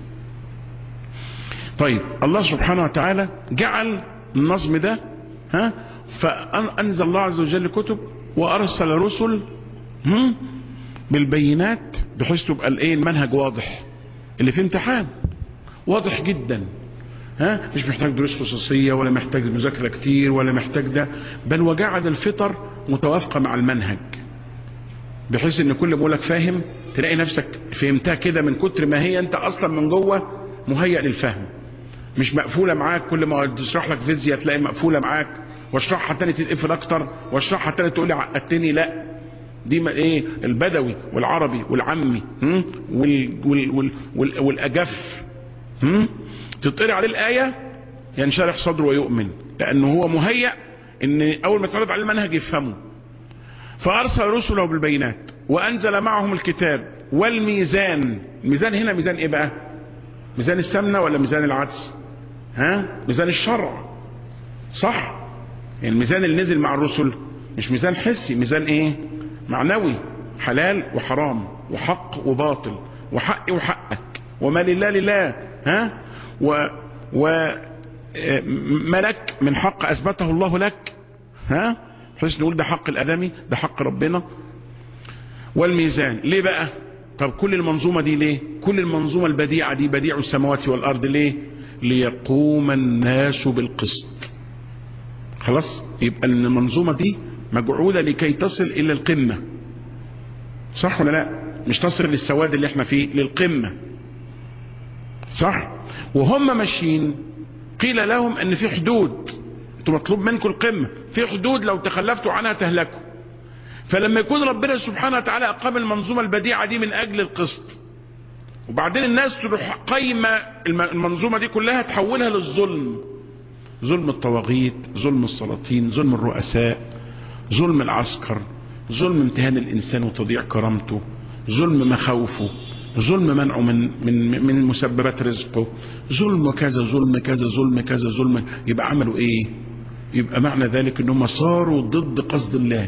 طيب الله سبحانه وتعالى جعل النظم ده ها فانزل الله عز وجل كتب وارسل رسل هم بالبينات بحيث تبقى الايه المنهج واضح اللي في امتحان واضح جدا ها مش محتاج دروس خصوصية ولا محتاج مذاكرة كتير ولا محتاج ده بل وجعل الفطر متوافقة مع المنهج بحيث ان كل بقولك فاهم تلاقي نفسك فهمتها كده من كتر ما هي انت اصلا من جوه مهيأ للفهم مش مقفولة معاك كل ما تشرح لك فيزياء تلاقي مقفولة معاك واشرحها تاني تتقفل اكتر واشرحها تاني تقول لي عقدتني لا دي ما ايه البدوي والعربي والعمي وال وال وال وال والاجف تطلع عليه الايه ينشرح صدره ويؤمن لانه هو مهيأ ان اول ما تعرض عليه المنهج يفهمه فارسل رسله بالبينات وانزل معهم الكتاب والميزان الميزان هنا ميزان ايه بقى ميزان السمنه ولا ميزان العدس ها ميزان الشرع صح يعني الميزان اللي نزل مع الرسل مش ميزان حسي ميزان ايه معنوي حلال وحرام وحق وباطل وحق وحقك وما لله لله ها و و ملك من حق اثبته الله لك ها بحيث نقول ده حق الادمي ده حق ربنا والميزان ليه بقى طب كل المنظومه دي ليه كل المنظومه البديعه دي بديع السماوات والارض ليه ليقوم الناس بالقسط خلاص يبقى المنظومه دي مجعوله لكي تصل الى القمه صح ولا لا مش تصل للسواد اللي احنا فيه للقمه صح وهم ماشيين قيل لهم ان في حدود انتوا مطلوب منكم القمه في حدود لو تخلفتوا عنها تهلكوا فلما يكون ربنا سبحانه وتعالى اقام المنظومه البديعه دي من اجل القسط وبعدين الناس تروح قايمه المنظومه دي كلها تحولها للظلم ظلم الطواغيت ظلم السلاطين ظلم الرؤساء ظلم العسكر ظلم امتهان الانسان وتضييع كرامته ظلم مخاوفه ظلم منعه من من من مسببات رزقه ظلم كذا ظلم كذا ظلم كذا ظلم يبقى عملوا ايه يبقى معنى ذلك انهم صاروا ضد قصد الله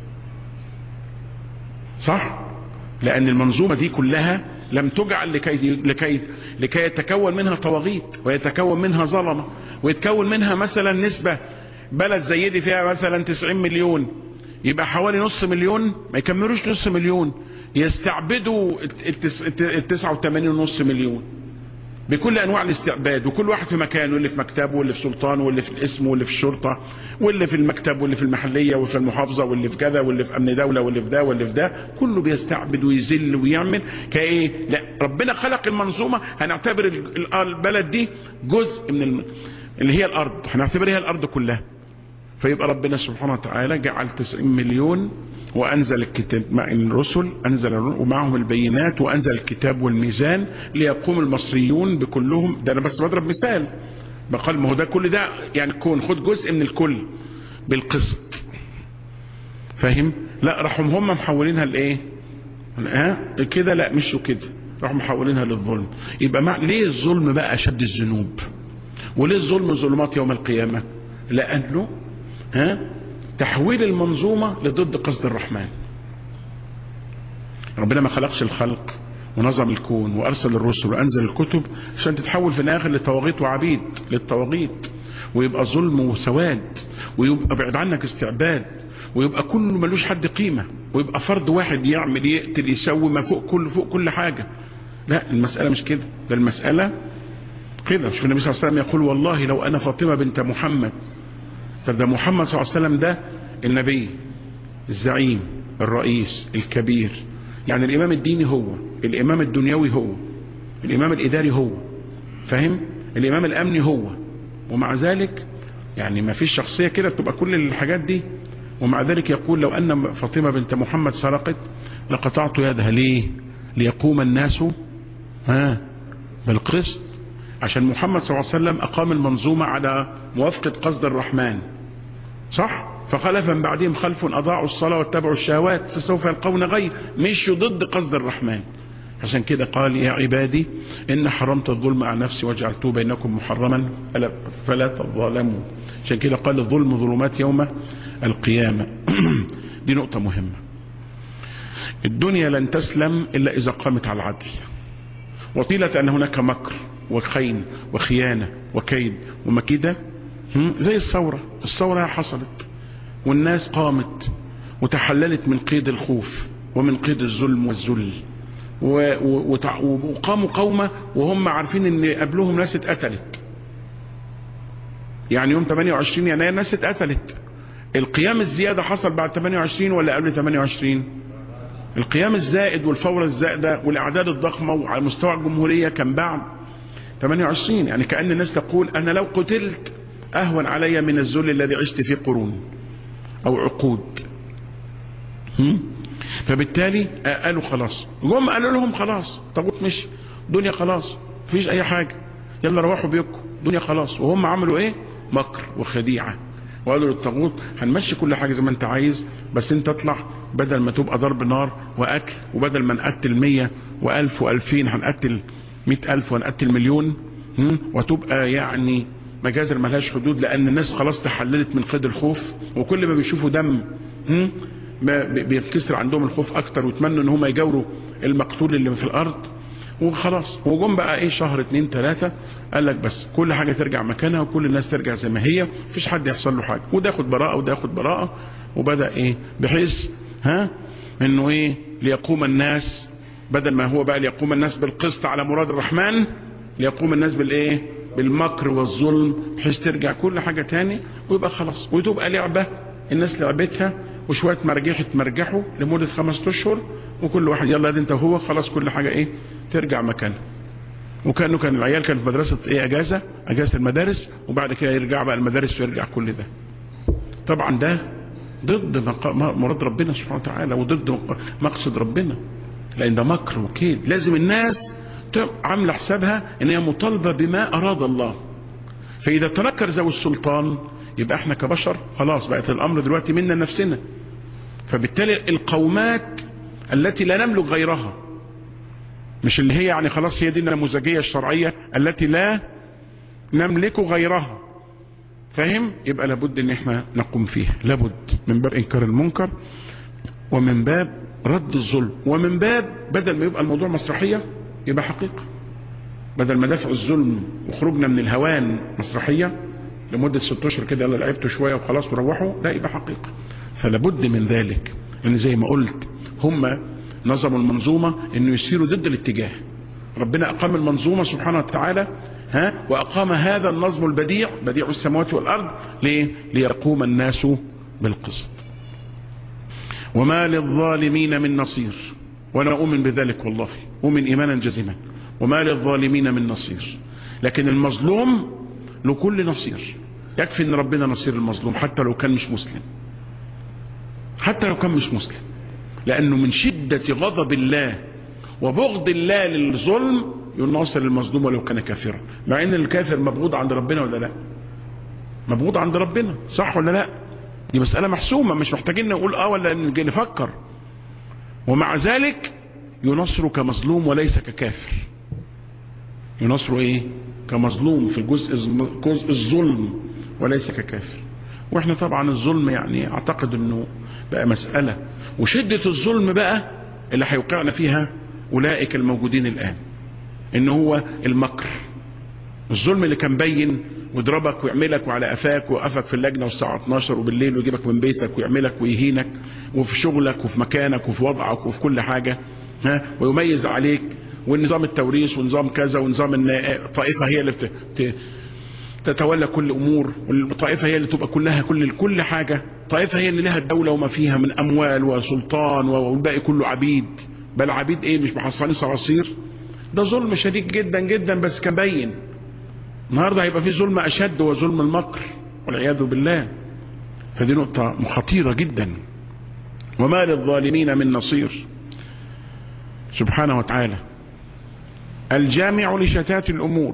صح لان المنظومه دي كلها لم تجعل لكي لكي لكي يتكون منها طواغيت ويتكون منها ظلمه ويتكون منها مثلا نسبه بلد زي دي فيها مثلا 90 مليون يبقى حوالي نص مليون ما يكملوش نص مليون يستعبدوا ال 89 ونص مليون بكل انواع الاستعباد وكل واحد في مكانه واللي في مكتبه واللي في سلطانه واللي في الاسم واللي في الشرطه واللي في المكتب واللي في المحليه واللي في المحافظه واللي في كذا واللي في امن دوله واللي في ده واللي في ده كله بيستعبد ويذل ويعمل كايه لا ربنا خلق المنظومه هنعتبر البلد دي جزء من الم... اللي هي الارض هنعتبرها الارض كلها فيبقى ربنا سبحانه وتعالى جعل 90 مليون وأنزل الكتاب مع الرسل أنزل ومعهم البينات وأنزل الكتاب والميزان ليقوم المصريون بكلهم ده أنا بس بضرب مثال بقال ما هو ده كل ده يعني كون خد جزء من الكل بالقسط فاهم لا راحوا هم محولينها لايه ها كده لا مشوا كده راحوا محولينها للظلم يبقى مع ليه الظلم بقى اشد الذنوب وليه الظلم ظلمات يوم القيامه لانه ها تحويل المنظومة لضد قصد الرحمن ربنا ما خلقش الخلق ونظم الكون وأرسل الرسل وأنزل الكتب عشان تتحول في الآخر لطواغيت وعبيد للطواغيت ويبقى ظلم وسواد ويبقى بعد عنك استعباد ويبقى كله ملوش حد قيمة ويبقى فرد واحد يعمل يقتل يسوي ما فوق كل فوق كل حاجة لا المسألة مش كده ده المسألة كده شوف النبي صلى الله عليه وسلم يقول والله لو أنا فاطمة بنت محمد طب ده محمد صلى الله عليه وسلم ده النبي الزعيم الرئيس الكبير يعني الامام الديني هو الامام الدنيوي هو الامام الاداري هو فاهم الامام الامني هو ومع ذلك يعني ما فيش شخصية كده بتبقى كل الحاجات دي ومع ذلك يقول لو ان فاطمة بنت محمد سرقت لقطعت يدها ليه ليقوم الناس ها بالقسط عشان محمد صلى الله عليه وسلم أقام المنظومة على موافقة قصد الرحمن صح فخلف من بعدهم خلف أضاعوا الصلاة واتبعوا الشهوات فسوف يلقون غير مشوا ضد قصد الرحمن عشان كده قال يا عبادي إن حرمت الظلم على نفسي وجعلته بينكم محرما فلا تظالموا عشان كده قال الظلم ظلمات يوم القيامة دي نقطة مهمة الدنيا لن تسلم إلا إذا قامت على العدل وطيلة أن هناك مكر وخين وخيانة وكيد ومكيدة زي الثورة الثورة حصلت والناس قامت وتحللت من قيد الخوف ومن قيد الظلم والذل وقاموا قومة وهم عارفين ان قبلهم ناس اتقتلت يعني يوم 28 يناير ناس اتقتلت القيام الزيادة حصل بعد 28 ولا قبل 28 القيام الزائد والفورة الزائدة والأعداد الضخمة وعلى مستوى الجمهورية كان بعد 28 يعني كأن الناس تقول أنا لو قتلت أهون علي من الذل الذي عشت فيه قرون أو عقود هم؟ فبالتالي قالوا خلاص جم قالوا لهم خلاص طاغوت مشي دنيا خلاص مفيش أي حاجة يلا روحوا بيكم دنيا خلاص وهم عملوا إيه مكر وخديعة وقالوا للطاغوت هنمشي كل حاجة زي ما انت عايز بس انت اطلع بدل ما تبقى ضرب نار وقتل وبدل ما نقتل مية والف والفين هنقتل مئة الف ونقتل مليون وتبقى يعني مجازر ملهاش حدود لان الناس خلاص تحللت من قيد الخوف وكل ما بيشوفوا دم ما بينكسر عندهم الخوف اكتر ويتمنوا ان هم يجاوروا المقتول اللي في الارض وخلاص وجم بقى ايه شهر اتنين تلاتة قال لك بس كل حاجة ترجع مكانها وكل الناس ترجع زي ما هي مفيش حد يحصل له حاجة وده ياخد براءة وده ياخد براءة وبدأ ايه بحيث ها انه ايه ليقوم الناس بدل ما هو بقى ليقوم الناس بالقسط على مراد الرحمن ليقوم الناس بالايه بالمكر والظلم بحيث ترجع كل حاجة تاني ويبقى خلاص وتبقى لعبة الناس لعبتها وشوية مرجحة تمرجحوا لمدة خمسة اشهر وكل واحد يلا دي انت وهو خلاص كل حاجة ايه ترجع مكانها وكانوا كان العيال كان في مدرسة ايه اجازة اجازة المدارس وبعد كده يرجع بقى المدارس ويرجع كل ده طبعا ده ضد مراد ربنا سبحانه وتعالى وضد مقصد ربنا لان ده مكر وكيد لازم الناس عامله حسابها ان هي مطالبه بما اراد الله فاذا تنكر ذوي السلطان يبقى احنا كبشر خلاص بقت الامر دلوقتي منا نفسنا فبالتالي القومات التي لا نملك غيرها مش اللي هي يعني خلاص هي دي النموذجيه الشرعيه التي لا نملك غيرها فاهم يبقى لابد ان احنا نقوم فيها لابد من باب انكار المنكر ومن باب رد الظلم ومن باب بدل ما يبقى الموضوع مسرحيه يبقى حقيقه بدل ما دفع الظلم وخروجنا من الهوان مسرحيه لمده ست اشهر كده يلا لعبتوا شويه وخلاص وروحوا لا يبقى حقيقه فلابد من ذلك لان زي ما قلت هم نظموا المنظومه انه يسيروا ضد الاتجاه ربنا اقام المنظومه سبحانه وتعالى ها واقام هذا النظم البديع بديع السماوات والارض ليه ليقوم الناس بالقسط وما للظالمين من نصير وانا اؤمن بذلك والله اؤمن ايمانا جزما وما للظالمين من نصير لكن المظلوم له كل نصير يكفي ان ربنا نصير المظلوم حتى لو كان مش مسلم حتى لو كان مش مسلم لانه من شدة غضب الله وبغض الله للظلم يناصر المظلوم ولو كان كافرا مع ان الكافر مبغوض عند ربنا ولا لا مبغوض عند ربنا صح ولا لا دي مسألة محسومة مش محتاجين نقول اه ولا نجي نفكر ومع ذلك ينصر كمظلوم وليس ككافر ينصر ايه كمظلوم في الجزء جزء الظلم وليس ككافر واحنا طبعا الظلم يعني اعتقد انه بقى مسألة وشدة الظلم بقى اللي هيوقعنا فيها اولئك الموجودين الان ان هو المكر الظلم اللي كان بين ويضربك ويعملك وعلى قفاك وقفك في اللجنه والساعه 12 وبالليل ويجيبك من بيتك ويعملك ويهينك وفي شغلك وفي مكانك وفي وضعك وفي كل حاجه ها ويميز عليك والنظام التوريث ونظام كذا ونظام ان الطائفه هي اللي بت... تتولى كل امور والطائفه هي اللي تبقى كلها كل كل حاجه طائفه هي اللي لها الدوله وما فيها من اموال وسلطان والباقي كله عبيد بل عبيد ايه مش محصلين صراصير ده ظلم شديد جدا جدا بس كان باين النهارده هيبقى في ظلم اشد هو ظلم المكر والعياذ بالله فدي نقطة خطيرة جدا وما للظالمين من نصير سبحانه وتعالى الجامع لشتات الأمور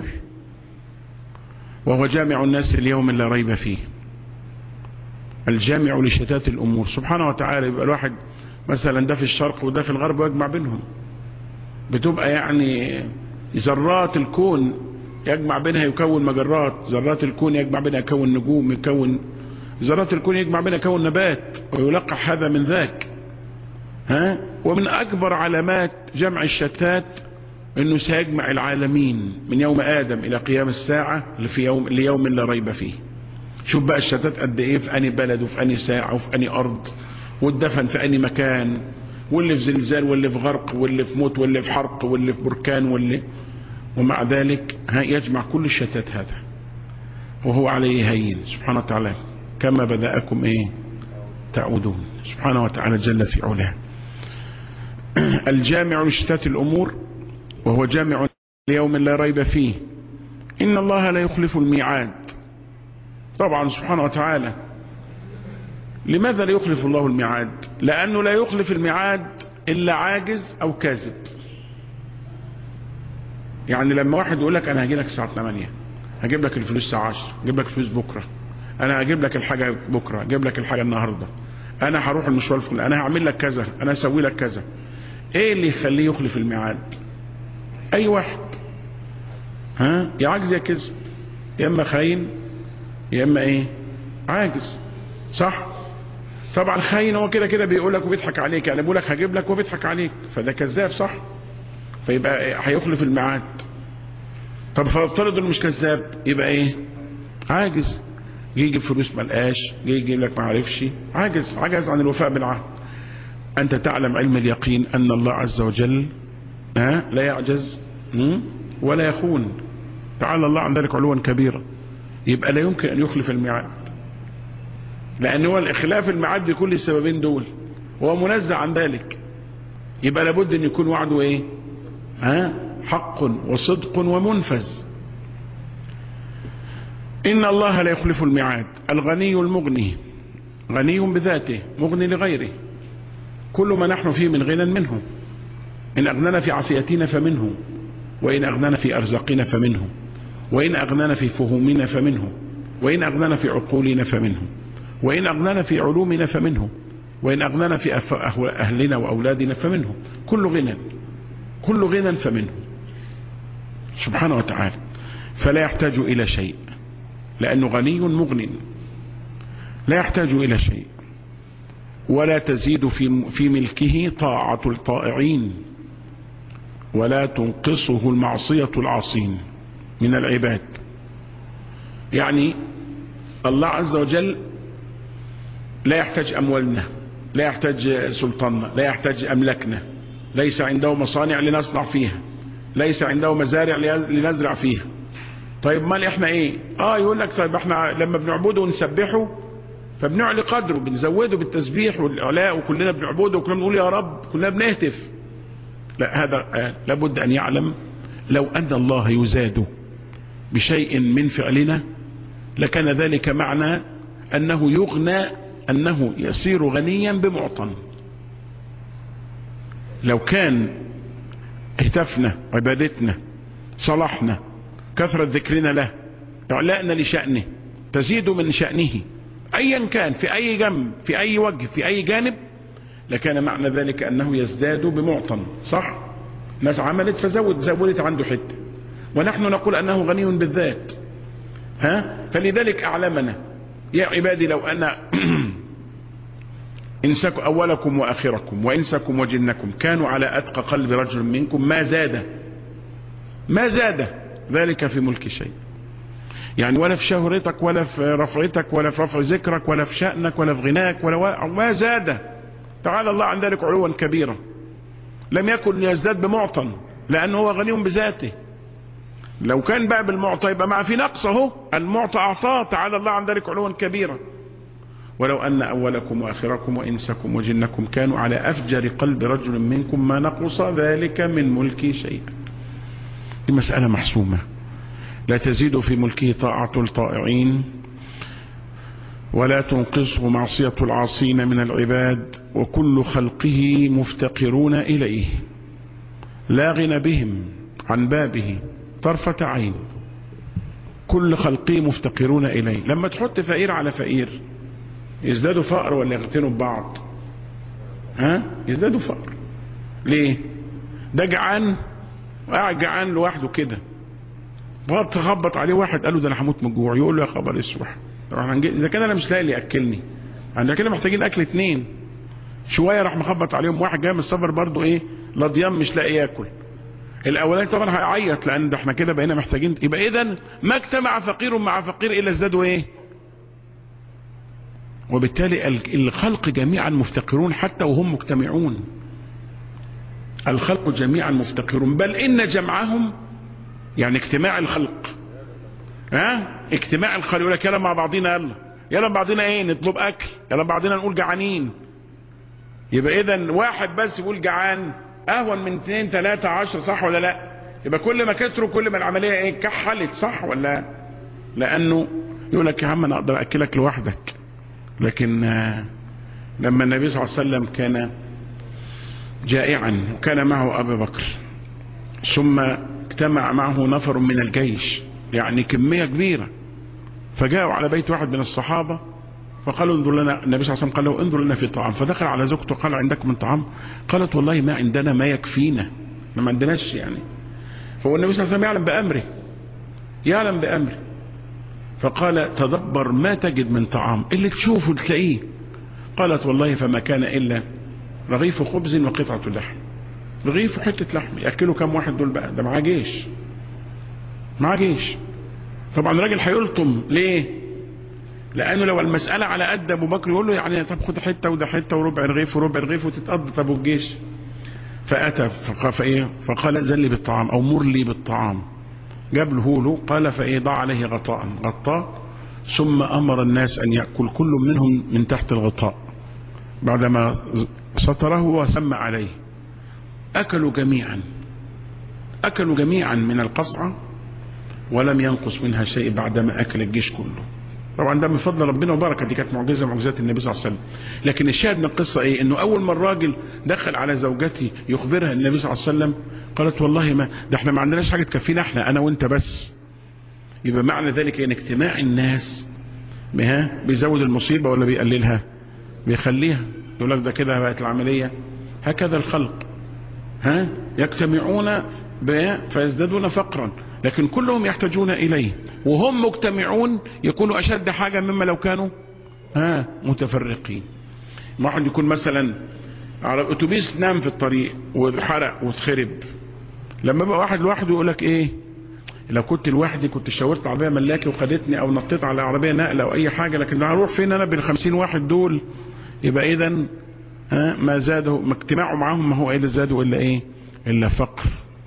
وهو جامع الناس اليوم لا ريب فيه الجامع لشتات الأمور سبحانه وتعالى يبقى الواحد مثلا ده في الشرق وده في الغرب ويجمع بينهم بتبقى يعني ذرات الكون يجمع بينها يكون مجرات ذرات الكون يجمع بينها يكون نجوم يكون ذرات الكون يجمع بينها يكون نبات ويلقح هذا من ذاك ها ومن اكبر علامات جمع الشتات انه سيجمع العالمين من يوم ادم الى قيام الساعة في يوم ليوم لا ريب فيه شوف بقى الشتات قد ايه في اني بلد وفي اني ساعة وفي اني ارض والدفن في اني مكان واللي في زلزال واللي في غرق واللي في موت واللي في حرق واللي في بركان واللي ومع ذلك ها يجمع كل الشتات هذا وهو عليه هين سبحانه وتعالى كما بدأكم ايه تعودون سبحانه وتعالى جل في علاه الجامع لشتات الامور وهو جامع ليوم لا ريب فيه ان الله لا يخلف الميعاد طبعا سبحانه وتعالى لماذا لا يخلف الله الميعاد لانه لا يخلف الميعاد الا عاجز او كاذب يعني لما واحد يقول لك انا هجي لك الساعه 8 هجيب لك الفلوس الساعه 10 هجيب لك الفلوس بكره انا هجيب لك الحاجه بكره هجيب لك الحاجه النهارده انا هروح المشوار الفلاني انا هعمل لك كذا انا هسوي لك كذا ايه اللي يخليه يخلف الميعاد اي واحد ها يا عاجز يا كذب يا اما خاين يا اما ايه عاجز صح طبعا خاين هو كده كده بيقول لك وبيضحك عليك يعني بيقول لك هجيب لك وبيضحك عليك فده كذاب صح فيبقى هيخلف الميعاد طب فافترض انه مش كذاب يبقى ايه عاجز يجي فلوس ما لقاش يجي لك ما عرفش عاجز عجز عن الوفاء بالعهد انت تعلم علم اليقين ان الله عز وجل ها لا يعجز ولا يخون تعالى الله عن ذلك علوا كبيرا يبقى لا يمكن ان يخلف الميعاد لان هو الاخلاف الميعاد لكل السببين دول وهو منزه عن ذلك يبقى لابد ان يكون وعده ايه ها حق وصدق ومنفذ ان الله لا يخلف الميعاد الغني المغني غني بذاته مغني لغيره كل ما نحن فيه من غنى منه إن أغنانا في عافيتنا فمنه وإن أغنانا في أرزاقنا فمنه وإن أغنانا في فهومنا فمنه وإن أغنانا في عقولنا فمنه وإن أغنانا في علومنا فمنه وإن أغنانا في أهلنا وأولادنا فمنه كل غنى كل غنى فمنه سبحانه وتعالى فلا يحتاج إلى شيء لأنه غني مغن لا يحتاج إلى شيء ولا تزيد في في ملكه طاعة الطائعين ولا تنقصه المعصية العاصين من العباد يعني الله عز وجل لا يحتاج أموالنا لا يحتاج سلطاننا لا يحتاج أملاكنا ليس عنده مصانع لنصنع فيها ليس عنده مزارع لنزرع فيها طيب مال احنا ايه اه يقول لك طيب احنا لما بنعبده ونسبحه فبنعلي قدره بنزوده بالتسبيح والاعلاء وكلنا بنعبده وكلنا بنقول يا رب كلنا بنهتف لا هذا لابد ان يعلم لو ان الله يزاد بشيء من فعلنا لكان ذلك معنى انه يغنى انه يصير غنيا بمعطى لو كان هتفنا عبادتنا صلاحنا كثرة ذكرنا له اعلاءنا لشأنه تزيد من شأنه ايا كان في اي جنب في اي وجه في اي جانب لكان معنى ذلك انه يزداد بمعطى صح ناس عملت فزود زودت عنده حته ونحن نقول انه غني بالذات ها فلذلك اعلمنا يا عبادي لو انا انسكم اولكم واخركم وانسكم وجنكم كانوا على اتقى قلب رجل منكم ما زاد ما زاد ذلك في ملك شيء يعني ولا في شهرتك ولا في رفعتك ولا في رفع ذكرك ولا في شأنك ولا في غناك ولا ما زاد تعالى الله عن ذلك علوا كبيرا لم يكن يزداد بمعطى لأنه هو غني بذاته لو كان بقى بالمعطى يبقى مع في نقص اهو المعطى أعطاه تعالى الله عن ذلك علوا كبيرا ولو أن أولكم وآخركم وإنسكم وجنكم كانوا على أفجر قلب رجل منكم ما نقص ذلك من ملكي شيئا دي مسألة محسومة لا تزيد في ملكه طاعة الطائعين ولا تنقصه معصية العاصين من العباد وكل خلقه مفتقرون إليه لا غنى بهم عن بابه طرفة عين كل خلقه مفتقرون إليه لما تحط فقير على فقير يزدادوا فقر ولا يغتنوا ببعض ها يزدادوا فقر ليه ده جعان وقاعد جعان لوحده كده تخبط عليه واحد قال له ده انا هموت من الجوع يقول له يا خبر اسوح اذا كان انا مش لاقي اللي ياكلني احنا كده محتاجين اكل اتنين شويه راح مخبط عليهم واحد جاي من السفر برضه ايه لضيان مش لاقي ياكل الاولاني طبعا هيعيط لان ده احنا كده بقينا محتاجين يبقى اذا ما اجتمع فقير مع فقير الا ازدادوا ايه وبالتالي الخلق جميعا مفتقرون حتى وهم مجتمعون الخلق جميعا مفتقرون بل ان جمعهم يعني اجتماع الخلق ها اجتماع الخلق يقول لك يلا مع بعضينا يلا يلا مع بعضينا ايه نطلب اكل يلا مع بعضينا نقول جعانين يبقى اذا واحد بس يقول جعان اهون من اثنين ثلاثة عشر صح ولا لا يبقى كل ما كتروا كل ما العملية ايه كحلت صح ولا لانه يقول لك يا عم انا اقدر اكلك لوحدك لكن لما النبي صلى الله عليه وسلم كان جائعا وكان معه ابو بكر ثم اجتمع معه نفر من الجيش يعني كمية كبيرة فجاءوا على بيت واحد من الصحابة فقالوا انظر لنا النبي صلى الله عليه وسلم قال له انظر لنا في طعام فدخل على زوجته قال عندكم من طعام قالت والله ما عندنا ما يكفينا ما عندناش يعني فهو النبي صلى الله عليه وسلم يعلم بأمره يعلم بأمره فقال تدبر ما تجد من طعام اللي تشوفه تلاقيه قالت والله فما كان إلا رغيف خبز وقطعة لحم رغيف وحتة لحم يأكلوا كم واحد دول بقى ده معاه جيش معاه جيش طبعا الراجل هيلطم ليه لانه لو المسألة على قد ابو بكر يقول له يعني طب خد حتة وده حتة وربع رغيف وربع رغيف وتتقضى طب والجيش فاتى فايه فقال انزل لي بالطعام او مر لي بالطعام جاب له له قال فايه ضع عليه غطاء غطاه ثم امر الناس ان ياكل كل منهم من تحت الغطاء بعدما سطره وسمى عليه اكلوا جميعا اكلوا جميعا من القصعه ولم ينقص منها شيء بعدما اكل الجيش كله طبعا ده من فضل ربنا وبركه دي كانت معجزه معجزات النبي صلى الله عليه وسلم لكن الشاهد من القصه ايه انه اول ما الراجل دخل على زوجته يخبرها النبي صلى الله عليه وسلم قالت والله ما ده احنا ما عندناش حاجه تكفينا احنا انا وانت بس يبقى معنى ذلك ان اجتماع الناس بها بيزود المصيبه ولا بيقللها بيخليها يقول لك ده كده بقت العمليه هكذا الخلق ها يجتمعون فيزدادون فقرا لكن كلهم يحتاجون إليه وهم مجتمعون يكونوا أشد حاجة مما لو كانوا ها متفرقين واحد يكون مثلا على اتوبيس نام في الطريق وحرق واتخرب لما بقى واحد لوحده يقول لك ايه لو كنت لوحدي كنت شاورت عربيه ملاكي وخدتني او نطيت على عربيه نقله او اي حاجه لكن هروح فين انا بين 50 واحد دول يبقى اذا ها ما زاده ما اجتماعه معاهم ما هو الا زاده الا ايه الا فقر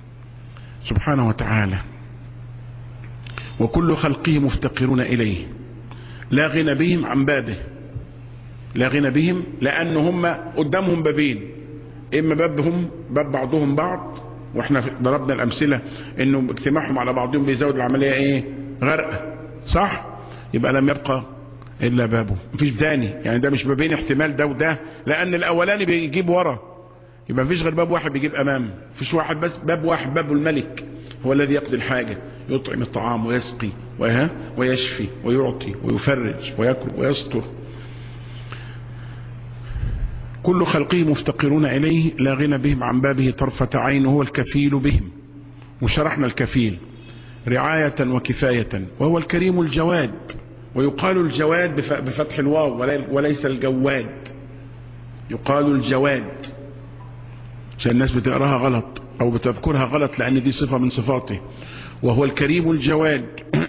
سبحانه وتعالى وكل خلقه مفتقرون إليه لا غنى بهم عن بابه لا غنى بهم لأن هم قدامهم بابين إما بابهم باب بعضهم بعض واحنا ضربنا الأمثلة إنه اجتماعهم على بعضهم بيزود العملية إيه غرقة صح يبقى لم يبقى إلا بابه مفيش تاني يعني ده مش بابين احتمال ده وده لأن الأولاني بيجيب ورا يبقى مفيش غير باب واحد بيجيب أمام مفيش واحد بس باب واحد باب الملك هو الذي يقضي الحاجة يطعم الطعام ويسقي ويشفي ويعطي ويفرج ويكرم ويستر كل خلقه مفتقرون إليه لا غنى بهم عن بابه طرفة عين هو الكفيل بهم وشرحنا الكفيل رعاية وكفاية وهو الكريم الجواد ويقال الجواد بفتح الواو وليس الجواد يقال الجواد عشان الناس بتقراها غلط او بتذكرها غلط لان دي صفة من صفاته وهو الكريم الجواد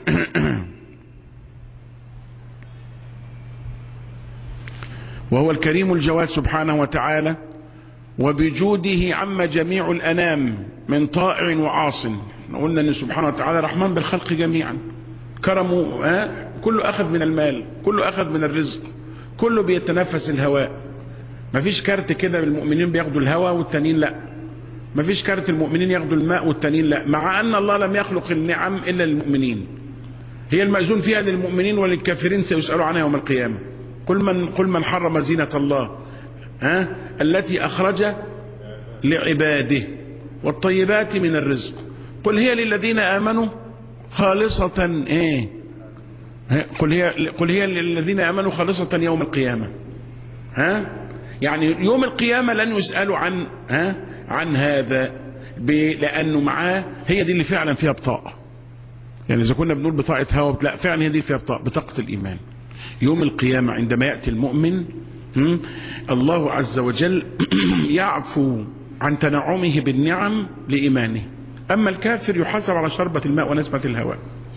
وهو الكريم الجواد سبحانه وتعالى وبجوده عم جميع الأنام من طائع وعاص قلنا أن سبحانه وتعالى رحمن بالخلق جميعا كرمه آه كله أخذ من المال كله أخذ من الرزق كله بيتنفس الهواء مفيش كارت كده المؤمنين بياخدوا الهواء والتانيين لا مفيش كارت المؤمنين ياخدوا الماء والتانيين لا مع أن الله لم يخلق النعم إلا للمؤمنين هي المأذون فيها للمؤمنين وللكافرين سيسألوا عنها يوم القيامة قل من, قل من حرم زينة الله ها التي أخرج لعباده والطيبات من الرزق قل هي للذين آمنوا خالصة ايه قل هي, قل هي للذين آمنوا خالصة يوم القيامة ها يعني يوم القيامة لن يسألوا عن ها عن هذا لانه معاه هي دي اللي فعلا فيها بطاقة يعني اذا كنا بنقول بطاقة هوا لا فعلا هي دي فيها بطاقة بطاقة الايمان يوم القيامة عندما يأتي المؤمن الله عز وجل يعفو عن تنعمه بالنعم لإيمانه أما الكافر يحاسب على شربة الماء ونسمة الهواء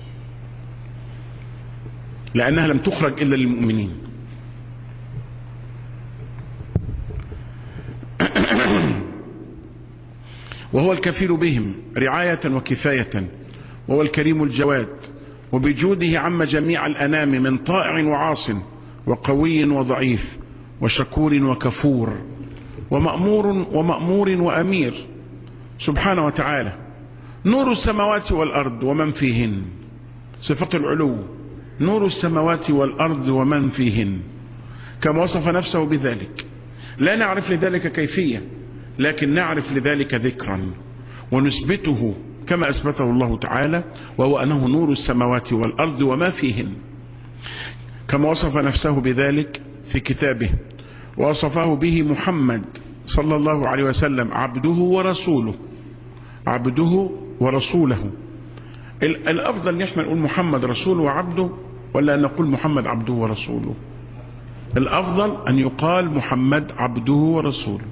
لأنها لم تخرج إلا للمؤمنين وهو الكفيل بهم رعاية وكفاية وهو الكريم الجواد وبجوده عم جميع الأنام من طائع وعاص وقوي وضعيف وشكور وكفور ومأمور ومأمور وأمير سبحانه وتعالى نور السماوات والأرض ومن فيهن صفة العلو نور السماوات والأرض ومن فيهن كما وصف نفسه بذلك لا نعرف لذلك كيفية لكن نعرف لذلك ذكرا ونثبته كما أثبته الله تعالى وهو أنه نور السماوات والأرض وما فيهن كما وصف نفسه بذلك في كتابه ووصفه به محمد صلى الله عليه وسلم عبده ورسوله عبده ورسوله الأفضل ان احنا نقول محمد رسوله وعبده ولا أن نقول محمد عبده ورسوله الأفضل أن يقال محمد عبده ورسوله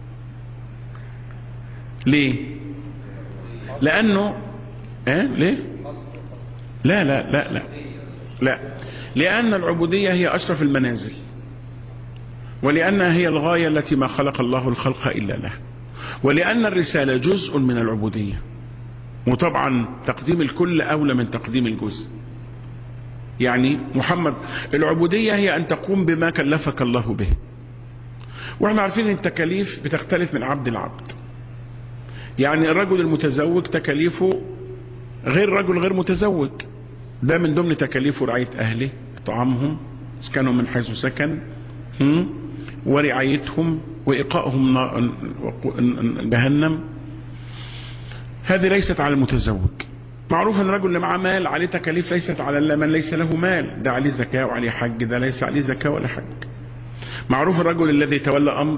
ليه لأنه إيه؟ ليه لا لا لا لا لا لأن العبودية هي أشرف المنازل ولأنها هي الغاية التي ما خلق الله الخلق إلا له ولأن الرسالة جزء من العبودية وطبعا تقديم الكل أولى من تقديم الجزء يعني محمد العبودية هي أن تقوم بما كلفك الله به واحنا عارفين ان التكاليف بتختلف من عبد العبد يعني الرجل المتزوج تكاليفه غير رجل غير متزوج ده من ضمن تكاليفه رعاية أهله إطعامهم اسكنهم من حيث سكن ورعايتهم وإقائهم جهنم هذه ليست على المتزوج معروف ان الرجل اللي معاه مال عليه تكاليف ليست على من ليس له مال ده عليه زكاة وعليه حج ده ليس عليه زكاة ولا حج معروف الرجل الذي تولى أمر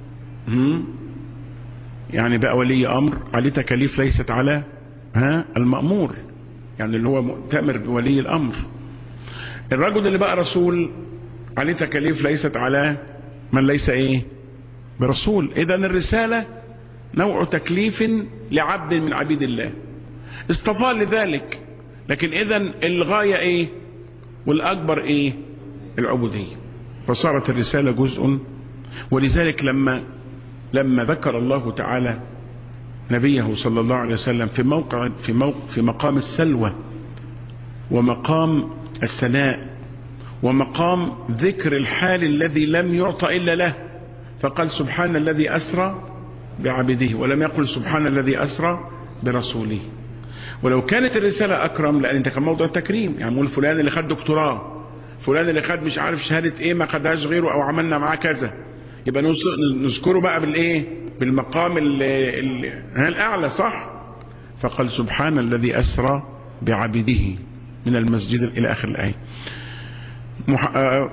يعني بقى ولي أمر عليه تكاليف ليست على ها المأمور يعني اللي هو مؤتمر بولي الأمر الرجل اللي بقى رسول عليه تكاليف ليست على من ليس ايه برسول اذا الرسالة نوع تكليف لعبد من عبيد الله اصطفى لذلك لكن اذا الغاية ايه والاكبر ايه العبودية فصارت الرسالة جزء ولذلك لما لما ذكر الله تعالى نبيه صلى الله عليه وسلم في موقع في موقع في مقام السلوى ومقام الثناء ومقام ذكر الحال الذي لم يعطى إلا له فقال سبحان الذي أسرى بعبده ولم يقل سبحان الذي أسرى برسوله ولو كانت الرسالة أكرم لأن انت كان موضوع التكريم يعني مول فلان اللي خد دكتوراه فلان اللي خد مش عارف شهادة ايه ما خدهاش غيره او عملنا معاه كذا يبقى نذكره بقى بالايه بالمقام الأعلى صح فقال سبحان الذي أسرى بعبده من المسجد إلى آخر الآية مح...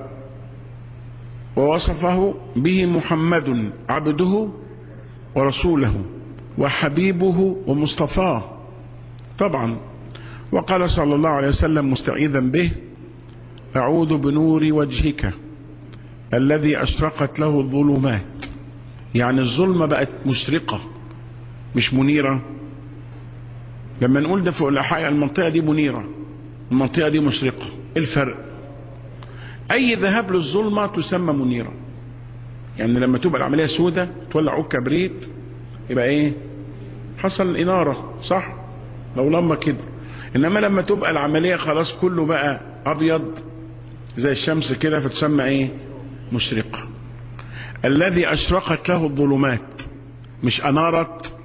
ووصفه به محمد عبده ورسوله وحبيبه ومصطفاه طبعا وقال صلى الله عليه وسلم مستعيذا به أعوذ بنور وجهك الذي أشرقت له الظلمات يعني الظلمة بقت مشرقة مش منيرة لما نقول ده فوق الحقيقة المنطقة دي منيرة المنطقة دي مشرقة الفرق اي ذهاب للظلمة تسمى منيرة يعني لما تبقى العملية سودة تولع عود كبريت يبقى ايه حصل انارة صح لو لما كده انما لما تبقى العملية خلاص كله بقى ابيض زي الشمس كده فتسمى ايه مشرقة الذي اشرقت له الظلمات مش انارت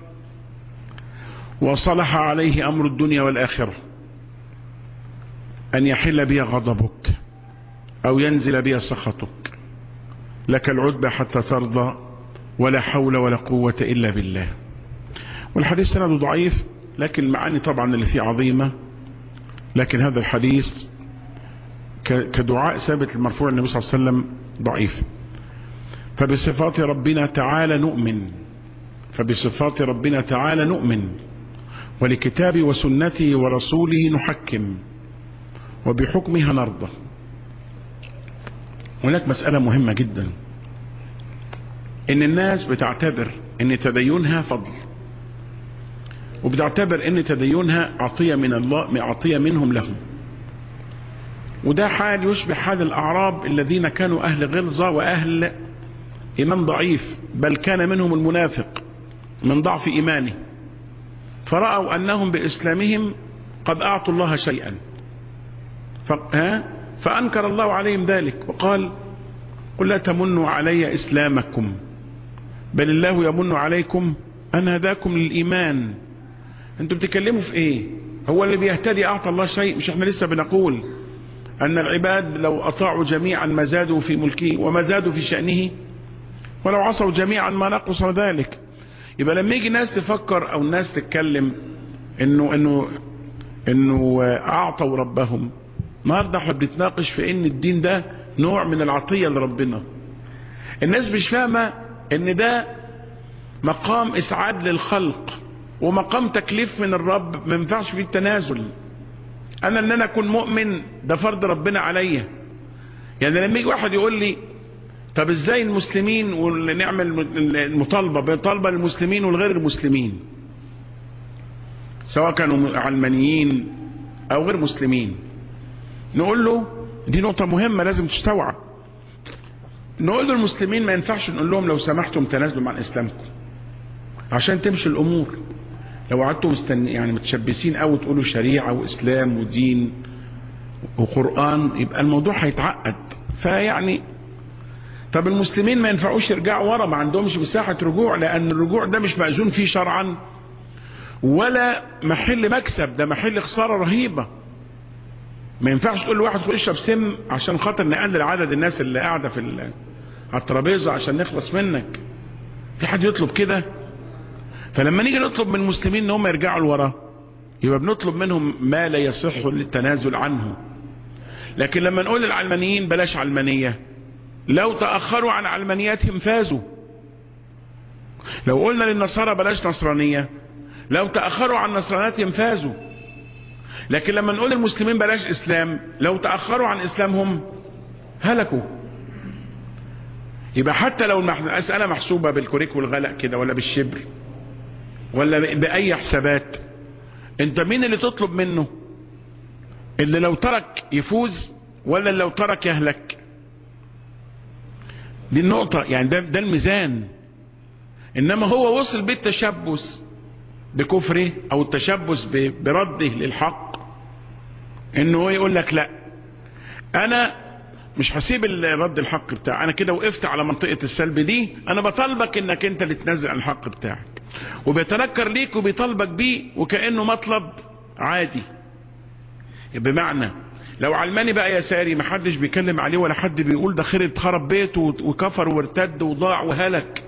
وصلح عليه امر الدنيا والاخرة ان يحل بي غضبك او ينزل بي سخطك لك العتبى حتى ترضى ولا حول ولا قوة الا بالله والحديث سنده ضعيف لكن المعاني طبعا اللي فيه عظيمة لكن هذا الحديث كدعاء ثابت المرفوع النبي صلى الله عليه وسلم ضعيف فبصفات ربنا تعالى نؤمن فبصفات ربنا تعالى نؤمن ولكتاب وسنته ورسوله نحكم وبحكمها نرضى هناك مسألة مهمة جدا ان الناس بتعتبر ان تدينها فضل وبتعتبر ان تدينها عطية من الله عطية منهم لهم وده حال يشبه حال الاعراب الذين كانوا اهل غلظة واهل ايمان ضعيف بل كان منهم المنافق من ضعف ايمانه فرأوا انهم باسلامهم قد اعطوا الله شيئا فانكر الله عليهم ذلك وقال قل لا تمنوا علي اسلامكم بل الله يمن عليكم ان هداكم للايمان انتم بتتكلموا في ايه هو اللي بيهتدي اعطى الله شيء مش احنا لسه بنقول ان العباد لو اطاعوا جميعا ما زادوا في ملكه وما زادوا في شأنه ولو عصوا جميعا ما نقص ذلك يبقى لما يجي ناس تفكر او ناس تتكلم انه انه انه اعطوا ربهم النهارده احنا بنتناقش في ان الدين ده نوع من العطيه لربنا الناس مش فاهمه ان ده مقام اسعاد للخلق ومقام تكليف من الرب ما ينفعش فيه التنازل انا ان انا اكون مؤمن ده فرض ربنا عليا يعني لما يجي واحد يقول لي طب ازاي المسلمين ونعمل المطالبه بطالبه للمسلمين والغير المسلمين سواء كانوا علمانيين او غير مسلمين نقول له دي نقطة مهمة لازم تستوعب نقول له المسلمين ما ينفعش نقول لهم لو سمحتم تنازلوا عن اسلامكم عشان تمشي الامور لو قعدتوا مستني يعني متشبثين قوي تقولوا شريعة واسلام ودين وقرآن يبقى الموضوع هيتعقد فيعني طب المسلمين ما ينفعوش يرجعوا ورا ما عندهمش مساحة رجوع لان الرجوع ده مش مأذون فيه شرعا ولا محل مكسب ده محل خسارة رهيبة ما ينفعش تقول لواحد خد اشرب سم عشان خاطر نقلل عدد الناس اللي قاعده في على الترابيزه عشان نخلص منك في حد يطلب كده فلما نيجي نطلب من المسلمين ان هم يرجعوا لورا يبقى بنطلب منهم ما لا يصح للتنازل عنه لكن لما نقول للعلمانيين بلاش علمانيه لو تاخروا عن علمانياتهم فازوا لو قلنا للنصارى بلاش نصرانيه لو تاخروا عن نصرانياتهم فازوا لكن لما نقول للمسلمين بلاش اسلام لو تأخروا عن اسلامهم هلكوا يبقى حتى لو المسألة محسوبة بالكوريك والغلق كده ولا بالشبر ولا بأي حسابات انت مين اللي تطلب منه اللي لو ترك يفوز ولا اللي لو ترك يهلك دي النقطة يعني ده, ده الميزان انما هو وصل بالتشبث بكفره او التشبث برده للحق انه هو يقول لك لا انا مش هسيب رد الحق بتاعي انا كده وقفت على منطقة السلب دي انا بطالبك انك انت اللي تنزل عن الحق بتاعك وبيتنكر ليك وبيطالبك بيه وكأنه مطلب عادي بمعنى لو علماني بقى يساري محدش بيكلم عليه ولا حد بيقول ده خرب خرب بيته وكفر وارتد وضاع وهلك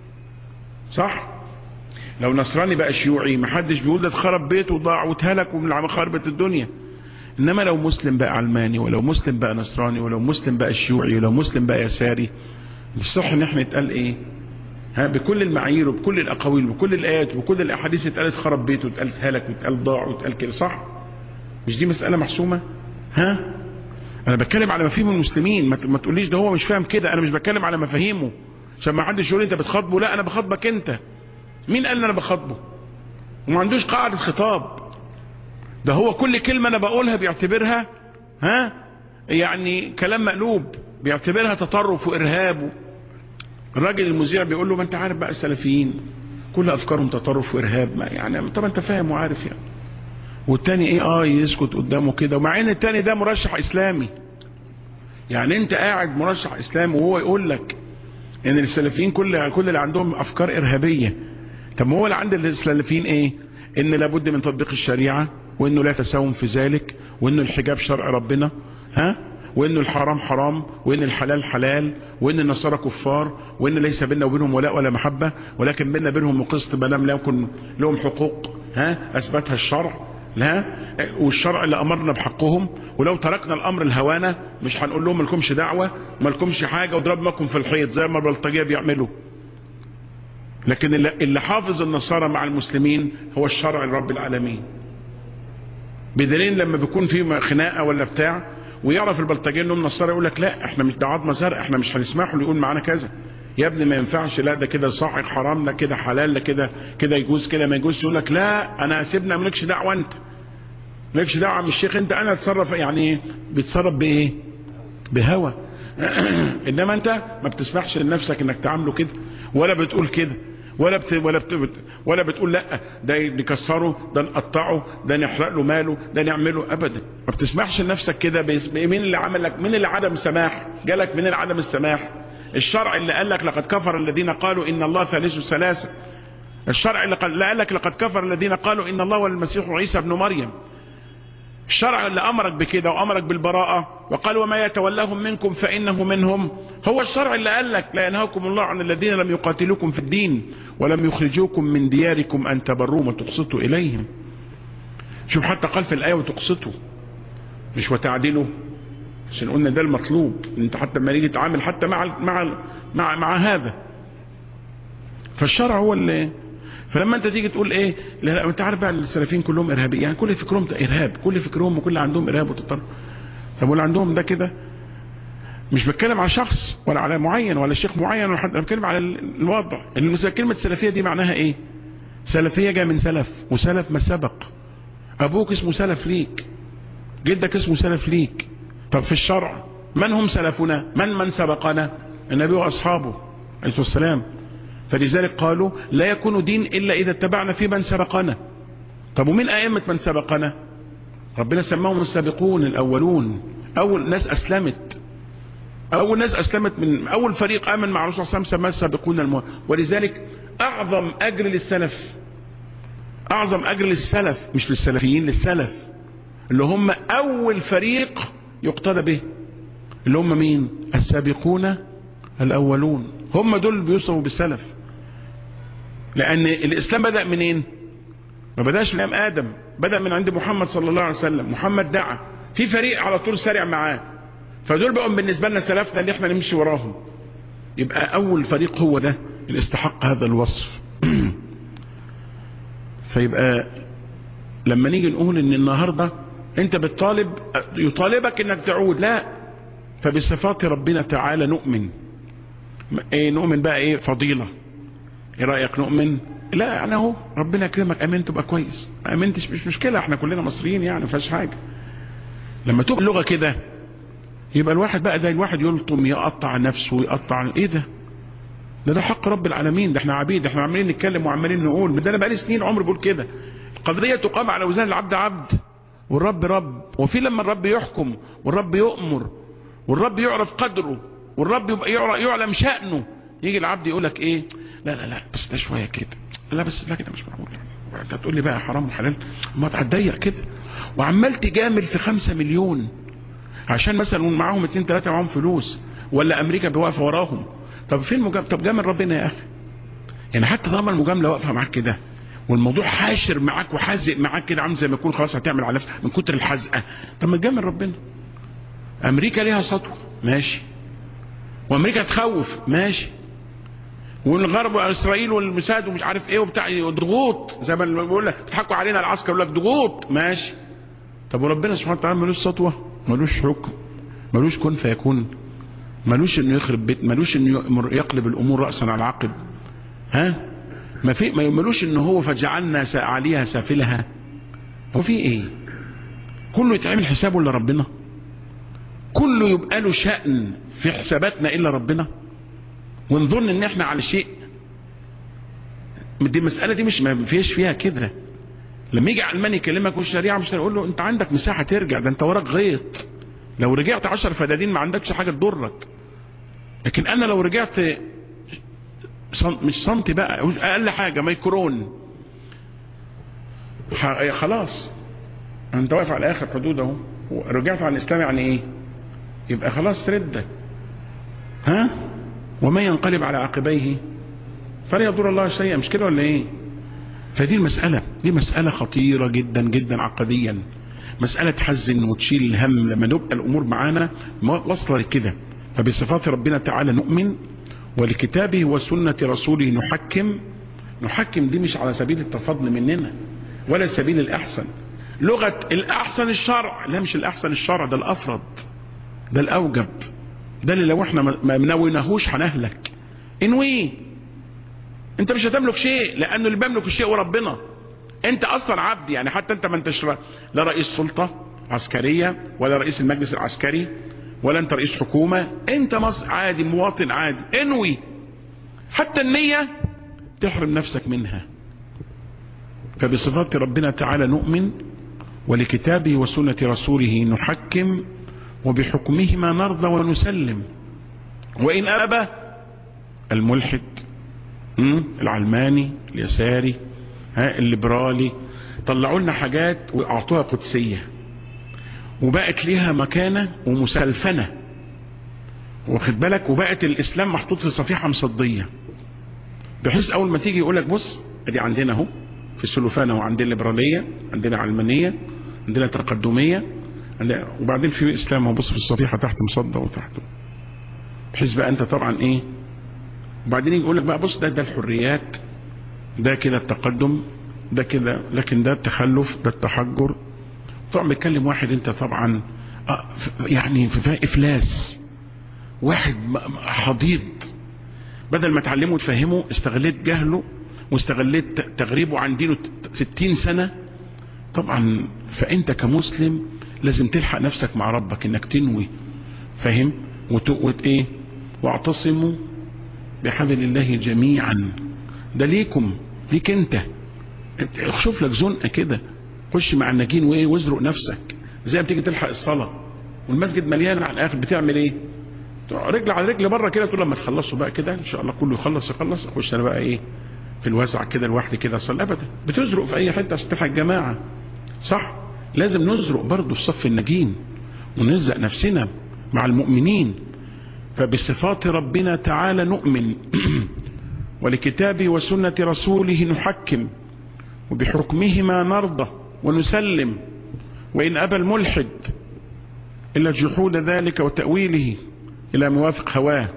صح لو نصراني بقى شيوعي محدش بيقول ده اتخرب بيته وضاع واتهلك ومن خربت الدنيا انما لو مسلم بقى علماني ولو مسلم بقى نصراني ولو مسلم بقى شيوعي ولو مسلم بقى يساري الصح ان احنا يتقال ايه ها بكل المعايير وبكل الاقاويل وبكل الايات وبكل الاحاديث اتقالت خرب بيته واتقالت هلك واتقال ضاع واتقال كده صح مش دي مسألة محسومة ها انا بتكلم على مفاهيم المسلمين ما تقوليش ده هو مش فاهم كده انا مش بتكلم على مفاهيمه عشان ما حدش يقول انت بتخاطبه لا انا بخاطبك انت مين قال انا بخاطبه وما عندوش قاعدة خطاب ده هو كل كلمة انا بقولها بيعتبرها ها يعني كلام مقلوب بيعتبرها تطرف وارهاب الراجل المذيع بيقول له ما انت عارف بقى السلفيين كل افكارهم تطرف وارهاب ما يعني طب انت فاهم وعارف يعني والتاني ايه اه يسكت قدامه كده ومع ان التاني ده مرشح اسلامي يعني انت قاعد مرشح اسلامي وهو يقول لك ان السلفيين كل كل اللي عندهم افكار ارهابيه طب ما هو اللي عند السلفيين ايه ان لابد من تطبيق الشريعه وانه لا تساوم في ذلك وانه الحجاب شرع ربنا ها وانه الحرام حرام وان الحلال حلال وان النصارى كفار وان ليس بيننا وبينهم ولاء ولا محبه ولكن بيننا بينهم قسط ما لم يكن لهم حقوق ها اثبتها الشرع لا والشرع اللي امرنا بحقهم ولو تركنا الامر الهوانه مش هنقول لهم مالكمش دعوه مالكمش حاجه واضربناكم في الحيط زي ما البلطجيه بيعملوا لكن اللي اللي حافظ النصارى مع المسلمين هو الشرع لرب العالمين بدليل لما بيكون في خناقه ولا بتاع ويعرف البلطجيه انهم نصارى يقول لك لا احنا مش ده عظمه زرق احنا مش هنسمح له يقول معانا كذا يا ابني ما ينفعش لا ده كده صح حرام لا كده حلال لا كده كده يجوز كده ما يجوز يقول لك لا انا سيبنا مالكش دعوه انت مالكش دعوه عم الشيخ انت انا اتصرف يعني ايه بيتصرف بايه بهوى انما انت ما بتسمحش لنفسك انك تعامله كده ولا بتقول كده ولا بت ولا بت ولا بتقول لا ده نكسره ده نقطعه ده نحرق له ماله ده نعمله ابدا ما بتسمحش لنفسك كده مين اللي عمل لك مين اللي عدم السماح جالك من عدم السماح الشرع اللي قال لك لقد كفر الذين قالوا ان الله ثالث ثلاثه الشرع اللي قال لك لقد كفر الذين قالوا ان الله والمسيح عيسى ابن مريم الشرع اللي امرك بكده وامرك بالبراءه وقال وما يتولاهم منكم فانه منهم هو الشرع اللي قال لك لا ينهاكم الله عن الذين لم يقاتلوكم في الدين ولم يخرجوكم من دياركم ان تبروهم وتقسطوا اليهم شوف حتى قال في الايه وتقسطوا مش وتعدلوا عشان قلنا ده المطلوب انت حتى لما نيجي تتعامل حتى مع مع مع, مع هذا فالشرع هو اللي فلما انت تيجي تقول ايه لا انت عارف بقى السلفيين كلهم ارهابيين يعني كل فكرهم ده ارهاب كل فكرهم وكل عندهم ارهاب وتطرف طب واللي عندهم ده كده مش بتكلم على شخص ولا على معين ولا شيخ معين ولا حد انا بتكلم على الوضع كلمه السلفيه دي معناها ايه سلفيه جايه من سلف وسلف ما سبق ابوك اسمه سلف ليك جدك اسمه سلف ليك طب في الشرع من هم سلفنا من من سبقنا النبي واصحابه عليه السلام فلذلك قالوا لا يكون دين إلا إذا اتبعنا في من سبقنا طب ومن أئمة من سبقنا ربنا سماهم السابقون الأولون أول ناس أسلمت أول ناس أسلمت من أول فريق آمن مع الرسول صلى الله عليه وسلم سماه السابقون المو... ولذلك أعظم أجر للسلف أعظم أجر للسلف مش للسلفيين للسلف اللي هم أول فريق يقتدى به اللي هم مين السابقون الأولون هم دول اللي بيوصفوا بالسلف لأن الإسلام بدأ منين ما بدأش من أيام آدم بدأ من عند محمد صلى الله عليه وسلم محمد دعا في فريق على طول سارع معاه فدول بقوا بالنسبة لنا سلفنا اللي احنا نمشي وراهم يبقى أول فريق هو ده اللي استحق هذا الوصف فيبقى لما نيجي نقول ان النهاردة انت بتطالب يطالبك انك تعود لا فبصفات ربنا تعالى نؤمن ايه نؤمن بقى ايه فضيلة ايه رأيك نؤمن لا يعني اهو ربنا يكرمك امنت تبقى كويس ما امنتش مش مشكلة احنا كلنا مصريين يعني ما فيهاش حاجة لما تبقى اللغة كده يبقى الواحد بقى ده الواحد يلطم يقطع نفسه ويقطع ايه ده ده ده حق رب العالمين ده احنا عبيد احنا عمالين نتكلم وعمالين نقول ده انا بقالي سنين عمري بقول كده القضية تقام على وزن العبد عبد والرب رب وفي لما الرب يحكم والرب يؤمر والرب يعرف قدره والرب يبقى يعلم شأنه يجي العبد يقول لك ايه لا لا لا بس ده شوية كده لا بس لا كده مش معقول انت تقول لي بقى حرام وحلال ما تضيق كده وعمال تجامل في خمسة مليون عشان مثلا معاهم اتنين تلاتة معاهم فلوس ولا امريكا واقفه وراهم طب فين مجامل طب جامل ربنا يا اخي يعني حتى طالما المجامله واقفه معاك كده والموضوع حاشر معاك وحازق معاك كده عامل زي ما يكون خلاص هتعمل على من كتر الحزقه طب ما تجامل ربنا امريكا ليها سطوه ماشي وامريكا تخوف ماشي والغرب واسرائيل والمساعد ومش عارف ايه وبتاع ضغوط زي ما بيقول لك بيضحكوا علينا العسكر يقول لك ضغوط ماشي طب وربنا سبحانه وتعالى ملوش سطوه ملوش حكم ملوش كن فيكون ملوش انه يخرب بيت ملوش انه يقلب الامور راسا على عقب ها ما في ما ملوش ان هو فجعلنا عليها سافلها هو في ايه كله يتعمل حسابه الا ربنا كله يبقى له شأن في حساباتنا الا ربنا ونظن ان احنا على شيء دي المسألة دي مش ما فيش فيها كده لما يجي علماني يكلمك والشريعة مش هنقول له انت عندك مساحة ترجع ده انت وراك غيط لو رجعت عشر فدادين ما عندكش حاجة تضرك لكن انا لو رجعت مش سنتي بقى اقل حاجة ميكرون خلاص انت واقف على اخر حدود اهو رجعت على الاسلام يعني ايه يبقى خلاص ردة ها ومن ينقلب على عقبيه فلا يضر الله شيئا مش كده ولا ايه فدي المسألة دي مسألة خطيرة جدا جدا عقديا مسألة تحزن وتشيل الهم لما نبقى الأمور معانا وصل لكده فبصفات ربنا تعالى نؤمن ولكتابه وسنة رسوله نحكم نحكم دي مش على سبيل التفضل مننا ولا سبيل الأحسن لغة الأحسن الشرع لا مش الأحسن الشرع ده الأفرض ده الأوجب ده اللي لو احنا ما منوناهوش هنهلك انويه انت مش هتملك شيء لانه اللي بيملك الشيء هو ربنا انت اصلا عبد يعني حتى انت ما انتش لا رئيس سلطه عسكريه ولا رئيس المجلس العسكري ولا انت رئيس حكومه انت مصر عادي مواطن عادي انوي حتى النيه تحرم نفسك منها فبصفات ربنا تعالى نؤمن ولكتابه وسنه رسوله نحكم وبحكمهما نرضى ونسلم وإن أبى الملحد العلماني اليساري ها الليبرالي طلعوا لنا حاجات واعطوها قدسيه وبقت ليها مكانه ومسلفنه واخد بالك وبقت الاسلام محطوط في صفيحه مصديه بحيث اول ما تيجي يقول لك بص ادي عندنا اهو في السلوفانه وعندنا الليبراليه عندنا علمانيه عندنا تقدميه عندنا وبعدين في اسلام هو بص في الصفيحه تحت مصدى وتحته بحيث بقى انت طبعا ايه وبعدين يقول لك بقى بص ده ده الحريات ده كده التقدم ده كده لكن ده التخلف ده التحجر طبعا بيتكلم واحد انت طبعا يعني في افلاس واحد حضيض بدل ما تعلمه وتفهمه استغليت جهله واستغليت تغريبه عن دينه ستين سنة طبعا فانت كمسلم لازم تلحق نفسك مع ربك انك تنوي فاهم وت ايه واعتصموا بحبل الله جميعا ده ليكم ليك انت شوف لك زنقه كده خش مع الناجين وايه وازرق نفسك زي ما تيجي تلحق الصلاه والمسجد مليان على الاخر بتعمل ايه رجل على رجل بره كده تقول لما تخلصوا بقى كده ان شاء الله كله يخلص يخلص اخش انا بقى ايه في الوسع كده لوحدي كده اصلي ابدا بتزرق في اي حته عشان تلحق الجماعه صح لازم نزرق برضه في صف الناجين ونلزق نفسنا مع المؤمنين فبصفات ربنا تعالى نؤمن ولكتابه وسنة رسوله نحكم وبحكمهما نرضى ونسلم وإن أبى الملحد إلا جحود ذلك وتأويله إلى موافق هواه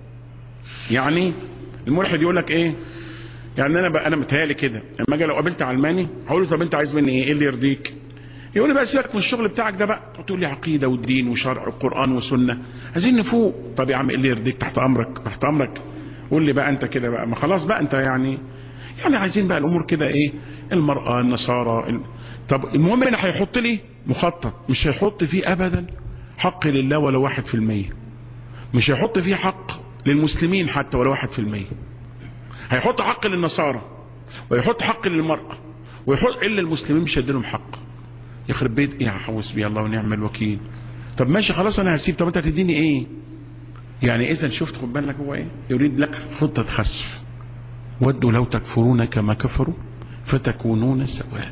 يعني الملحد يقول لك إيه يعني أنا بقى أنا متهيألي كده لما أجي لو قابلت علماني هقول له طب أنت عايز مني إيه؟ إيه اللي يرضيك؟ يقول لي بقى سيبك من الشغل بتاعك ده بقى تقول لي عقيده ودين وشرع وقران وسنه عايزين نفوق طب يا عم ايه اللي يرضيك تحت امرك تحت امرك قول لي بقى انت كده بقى ما خلاص بقى انت يعني يعني عايزين بقى الامور كده ايه المراه النصارى ال... طب المهم ان هيحط لي مخطط مش هيحط فيه ابدا حق لله ولا واحد في المية مش هيحط فيه حق للمسلمين حتى ولا واحد في المية هيحط حق للنصارى ويحط حق للمرأة ويحط الا المسلمين مش هيديلهم حق يخرب بيت ايه حوس بي الله ونعم الوكيل طب ماشي خلاص انا هسيب طب انت هتديني ايه يعني اذا شفت خد بالك هو ايه يريد لك خطه خسف ودوا لو تكفرون كما كفروا فتكونون سواء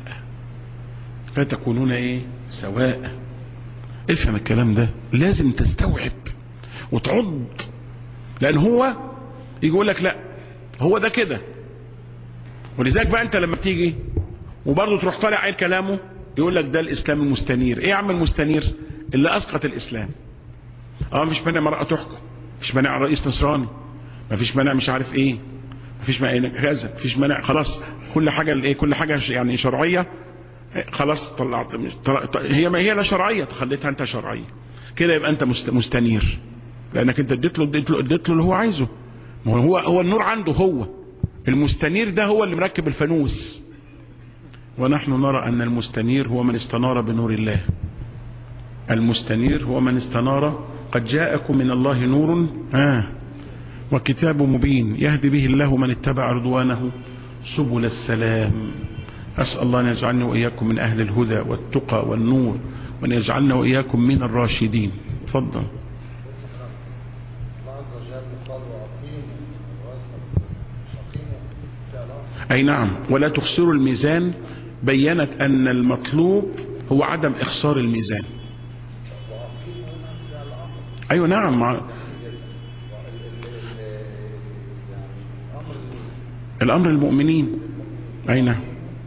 فتكونون ايه سواء افهم الكلام ده لازم تستوعب وتعض لان هو يقول لك لا هو ده كده ولذلك بقى انت لما بتيجي وبرضه تروح طالع قايل كلامه يقول لك ده الاسلام المستنير ايه يا عم المستنير اللي اسقط الاسلام اه مفيش مانع مرأة تحكم مفيش مانع رئيس نصراني مفيش مانع مش عارف ايه مفيش مانع كذا مفيش مانع خلاص كل حاجه ايه كل حاجه يعني شرعيه خلاص طلعت طلعت هي ما هي لا شرعيه خليتها انت شرعيه كده يبقى انت مستنير لانك انت اديت له اديت له اديت له اللي هو عايزه ما هو هو النور عنده هو المستنير ده هو اللي مركب الفانوس ونحن نرى أن المستنير هو من استنار بنور الله المستنير هو من استنار قد جاءكم من الله نور آه وكتاب مبين يهدي به الله من اتبع رضوانه سبل السلام أسأل الله أن يجعلنا وإياكم من أهل الهدى والتقى والنور وأن يجعلنا وإياكم من الراشدين تفضل أي نعم ولا تخسروا الميزان بينت أن المطلوب هو عدم إخسار الميزان أيوة نعم مع... الأمر المؤمنين أي نعم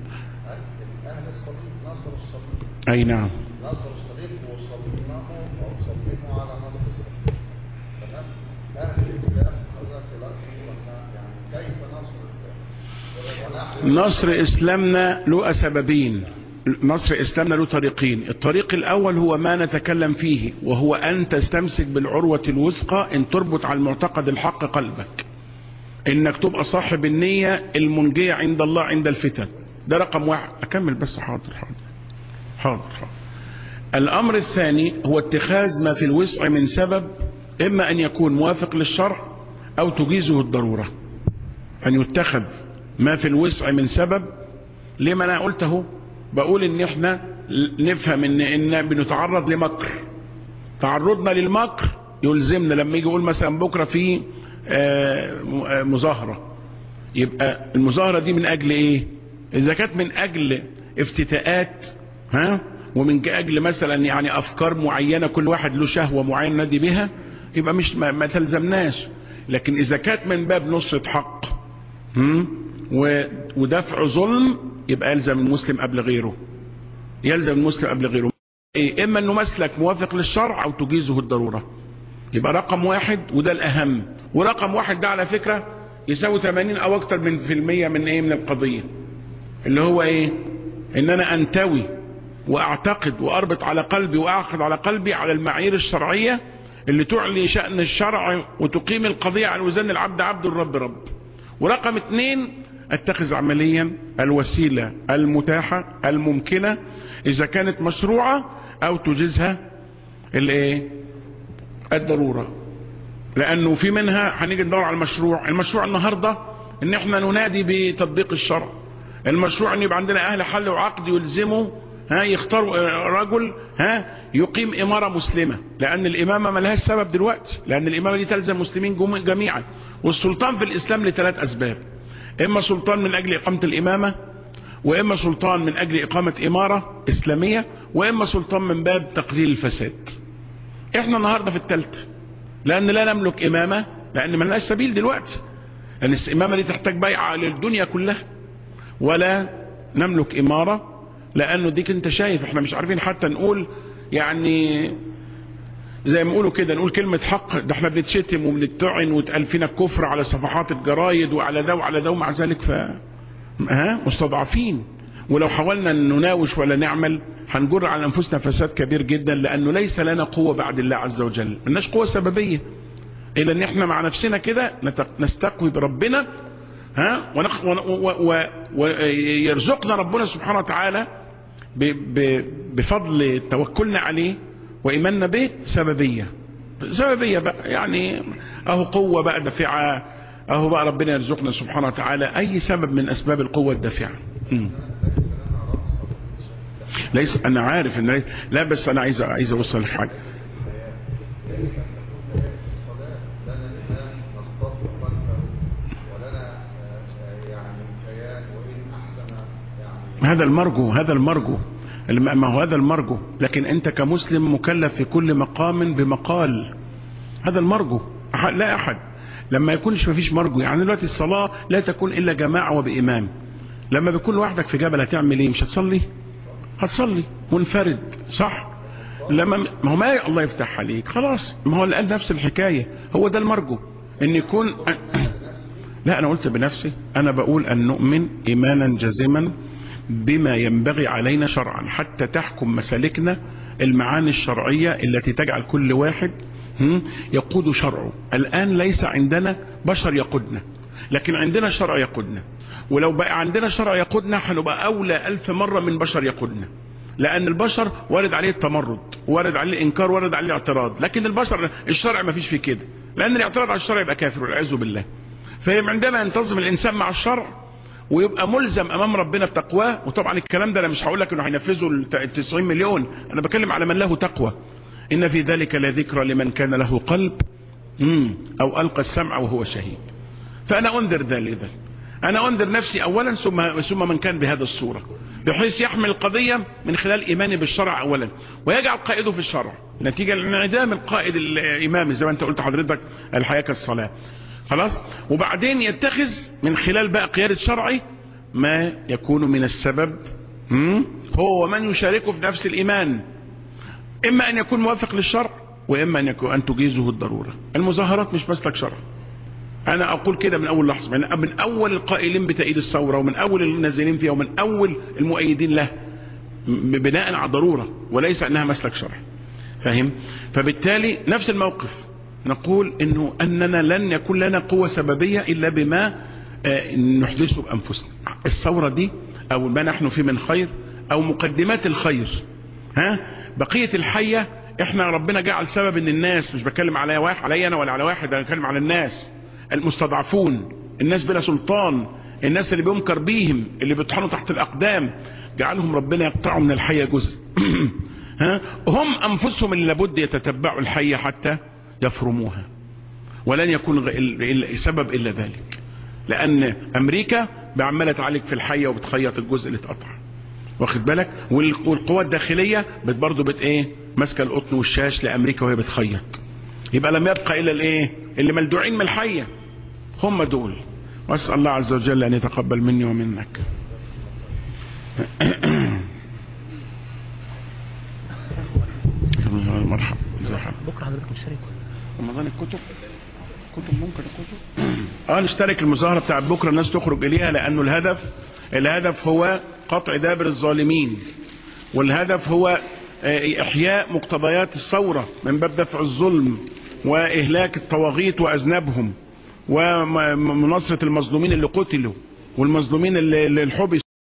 أي نعم نصر الصليب وصلبناه وصلبناه على نصر الصليب تمام أهل الإسلام قال لك لا يعني كيف نصر الإسلام نصر إسلامنا له سببين نصر إسلامنا له طريقين الطريق الأول هو ما نتكلم فيه وهو أن تستمسك بالعروة الوثقى إن تربط على المعتقد الحق قلبك إنك تبقى صاحب النية المنجية عند الله عند الفتن ده رقم واحد أكمل بس حاضر حاضر حاضر حاضر الأمر الثاني هو اتخاذ ما في الوسع من سبب إما أن يكون موافق للشرع أو تجيزه الضرورة أن يتخذ ما في الوسع من سبب لما أنا قلته بقول إن إحنا نفهم إن, إن بنتعرض لمكر تعرضنا للمكر يلزمنا لما يجي يقول مثلا بكرة في مظاهرة يبقى المظاهرة دي من أجل إيه إذا كانت من أجل افتتاءات ها ومن أجل مثلا يعني أفكار معينة كل واحد له شهوة معينة نادي بها يبقى مش ما, ما تلزمناش لكن إذا كانت من باب نصرة حق ودفع ظلم يبقى يلزم المسلم قبل غيره يلزم المسلم قبل غيره إيه إما أنه مسلك موافق للشرع أو تجيزه الضرورة يبقى رقم واحد وده الأهم ورقم واحد ده على فكرة يساوي 80 أو أكتر من في المية من إيه من القضية اللي هو إيه إن أنا أنتوي وأعتقد وأربط على قلبي وأعقد على قلبي على المعايير الشرعية اللي تعلي شأن الشرع وتقيم القضية على وزن العبد عبد الرب رب ورقم اثنين اتخذ عمليا الوسيلة المتاحة الممكنة إذا كانت مشروعة أو تجيزها الايه الضرورة لأنه في منها هنيجي ندور على المشروع المشروع النهاردة إن احنا ننادي بتطبيق الشرع المشروع ان يبقى عندنا اهل حل وعقد يلزموا ها يختاروا رجل ها يقيم اماره مسلمه لان الامامه ما لهاش سبب دلوقتي لان الامامه دي تلزم المسلمين جميعا والسلطان في الاسلام لثلاث اسباب اما سلطان من اجل اقامه الامامه واما سلطان من اجل اقامه اماره اسلاميه واما سلطان من باب تقليل الفساد احنا النهارده في الثالثه لان لا نملك امامه لان ما لناش سبيل دلوقتي لان الامامه دي تحتاج بيعه للدنيا كلها ولا نملك اماره لانه ديك انت شايف احنا مش عارفين حتى نقول يعني زي ما يقولوا كده نقول كلمة حق ده احنا بنتشتم وبنتطعن وتقال فينا الكفر على صفحات الجرايد وعلى ده وعلى ده ومع ذلك ف ها مستضعفين ولو حاولنا ان نناوش ولا نعمل هنجر على انفسنا فساد كبير جدا لانه ليس لنا قوة بعد الله عز وجل ملناش قوة سببية الا ان احنا مع نفسنا كده نستقوي بربنا ها ويرزقنا ربنا سبحانه وتعالى بفضل توكلنا عليه وإيماننا به سببية سببية بقى يعني أهو قوة بقى دافعة أهو بقى ربنا يرزقنا سبحانه وتعالى أي سبب من أسباب القوة الدافعة ليس أنا عارف إن ليس لا بس أنا عايز عايز أوصل لحاجة هذا المرجو هذا المرجو ما هو هذا المرجو لكن انت كمسلم مكلف في كل مقام بمقال هذا المرجو لا احد لما يكونش ما فيش مرجو يعني دلوقتي الصلاة لا تكون الا جماعة وبإمام لما بيكون لوحدك في جبل هتعمل ايه مش هتصلي هتصلي منفرد صح لما ما هو ما الله يفتح عليك خلاص ما هو اللي قال نفس الحكاية هو ده المرجو ان يكون لا انا قلت بنفسي انا بقول ان نؤمن ايمانا جازما بما ينبغي علينا شرعا حتى تحكم مسالكنا المعاني الشرعية التي تجعل كل واحد يقود شرعه الآن ليس عندنا بشر يقودنا لكن عندنا شرع يقودنا ولو بقى عندنا شرع يقودنا هنبقى أولى ألف مرة من بشر يقودنا لأن البشر وارد عليه التمرد وارد عليه الإنكار وارد عليه الاعتراض لكن البشر الشرع ما فيش فيه كده لأن الاعتراض على الشرع يبقى كافر والعياذ بالله فعندما ينتظم الإنسان مع الشرع ويبقى ملزم امام ربنا بتقواه وطبعا الكلام ده انا مش هقول لك انه هينفذه ال 90 مليون انا بتكلم على من له تقوى ان في ذلك لذكرى لمن كان له قلب مم. او القى السمع وهو شهيد فانا انذر ذلك انا انذر نفسي اولا ثم ثم من كان بهذا الصوره بحيث يحمل القضيه من خلال ايماني بالشرع اولا ويجعل قائده في الشرع نتيجه لانعدام القائد الامامي زي ما انت قلت حضرتك الحياه كالصلاه خلاص وبعدين يتخذ من خلال بقى قيادة شرعي ما يكون من السبب هو ومن يشاركه في نفس الإيمان إما أن يكون موافق للشرع وإما أن, يكون أن تجيزه الضرورة المظاهرات مش مسلك شرع انا اقول كده من اول لحظه من, من اول القائلين بتأييد الثوره ومن اول النازلين فيها ومن اول المؤيدين له م- بناء على ضروره وليس انها مسلك شرعي فاهم فبالتالي نفس الموقف نقول انه اننا لن يكون لنا قوه سببيه الا بما آه، نحدثه بانفسنا الثوره دي او ما نحن فيه من خير او مقدمات الخير ها بقيه الحيه احنا ربنا جعل سبب ان الناس مش بتكلم على واحد علي انا ولا على واحد انا بتكلم على الناس المستضعفون الناس بلا سلطان الناس اللي بينكر بيهم اللي بيطحنوا تحت الاقدام جعلهم ربنا يقطعوا من الحيه جزء ها هم انفسهم اللي لابد يتتبعوا الحيه حتى يفرموها ولن يكون غ- ال- ال- سبب الا ذلك لان امريكا بعماله تعالج في الحيه وبتخيط الجزء اللي اتقطع واخد بالك وال- والقوى الداخليه بت برضه بت ايه ماسكه القطن والشاش لامريكا وهي بتخيط يبقى لم يبقى الا الايه اللي ملدوعين من الحيه هم دول واسال الله عز وجل ان يتقبل مني ومنك مرحبا مرحبا بكره حضرتك مشترك ولا رمضان الكتب كتب ممكن الكتب اه نشترك المظاهره بتاعت بكره الناس تخرج اليها لانه الهدف الهدف هو قطع دابر الظالمين والهدف هو آه، احياء مقتضيات الثوره من باب دفع الظلم واهلاك الطواغيت واذنابهم ومناصره المظلومين اللي قتلوا والمظلومين اللي اللي الحبس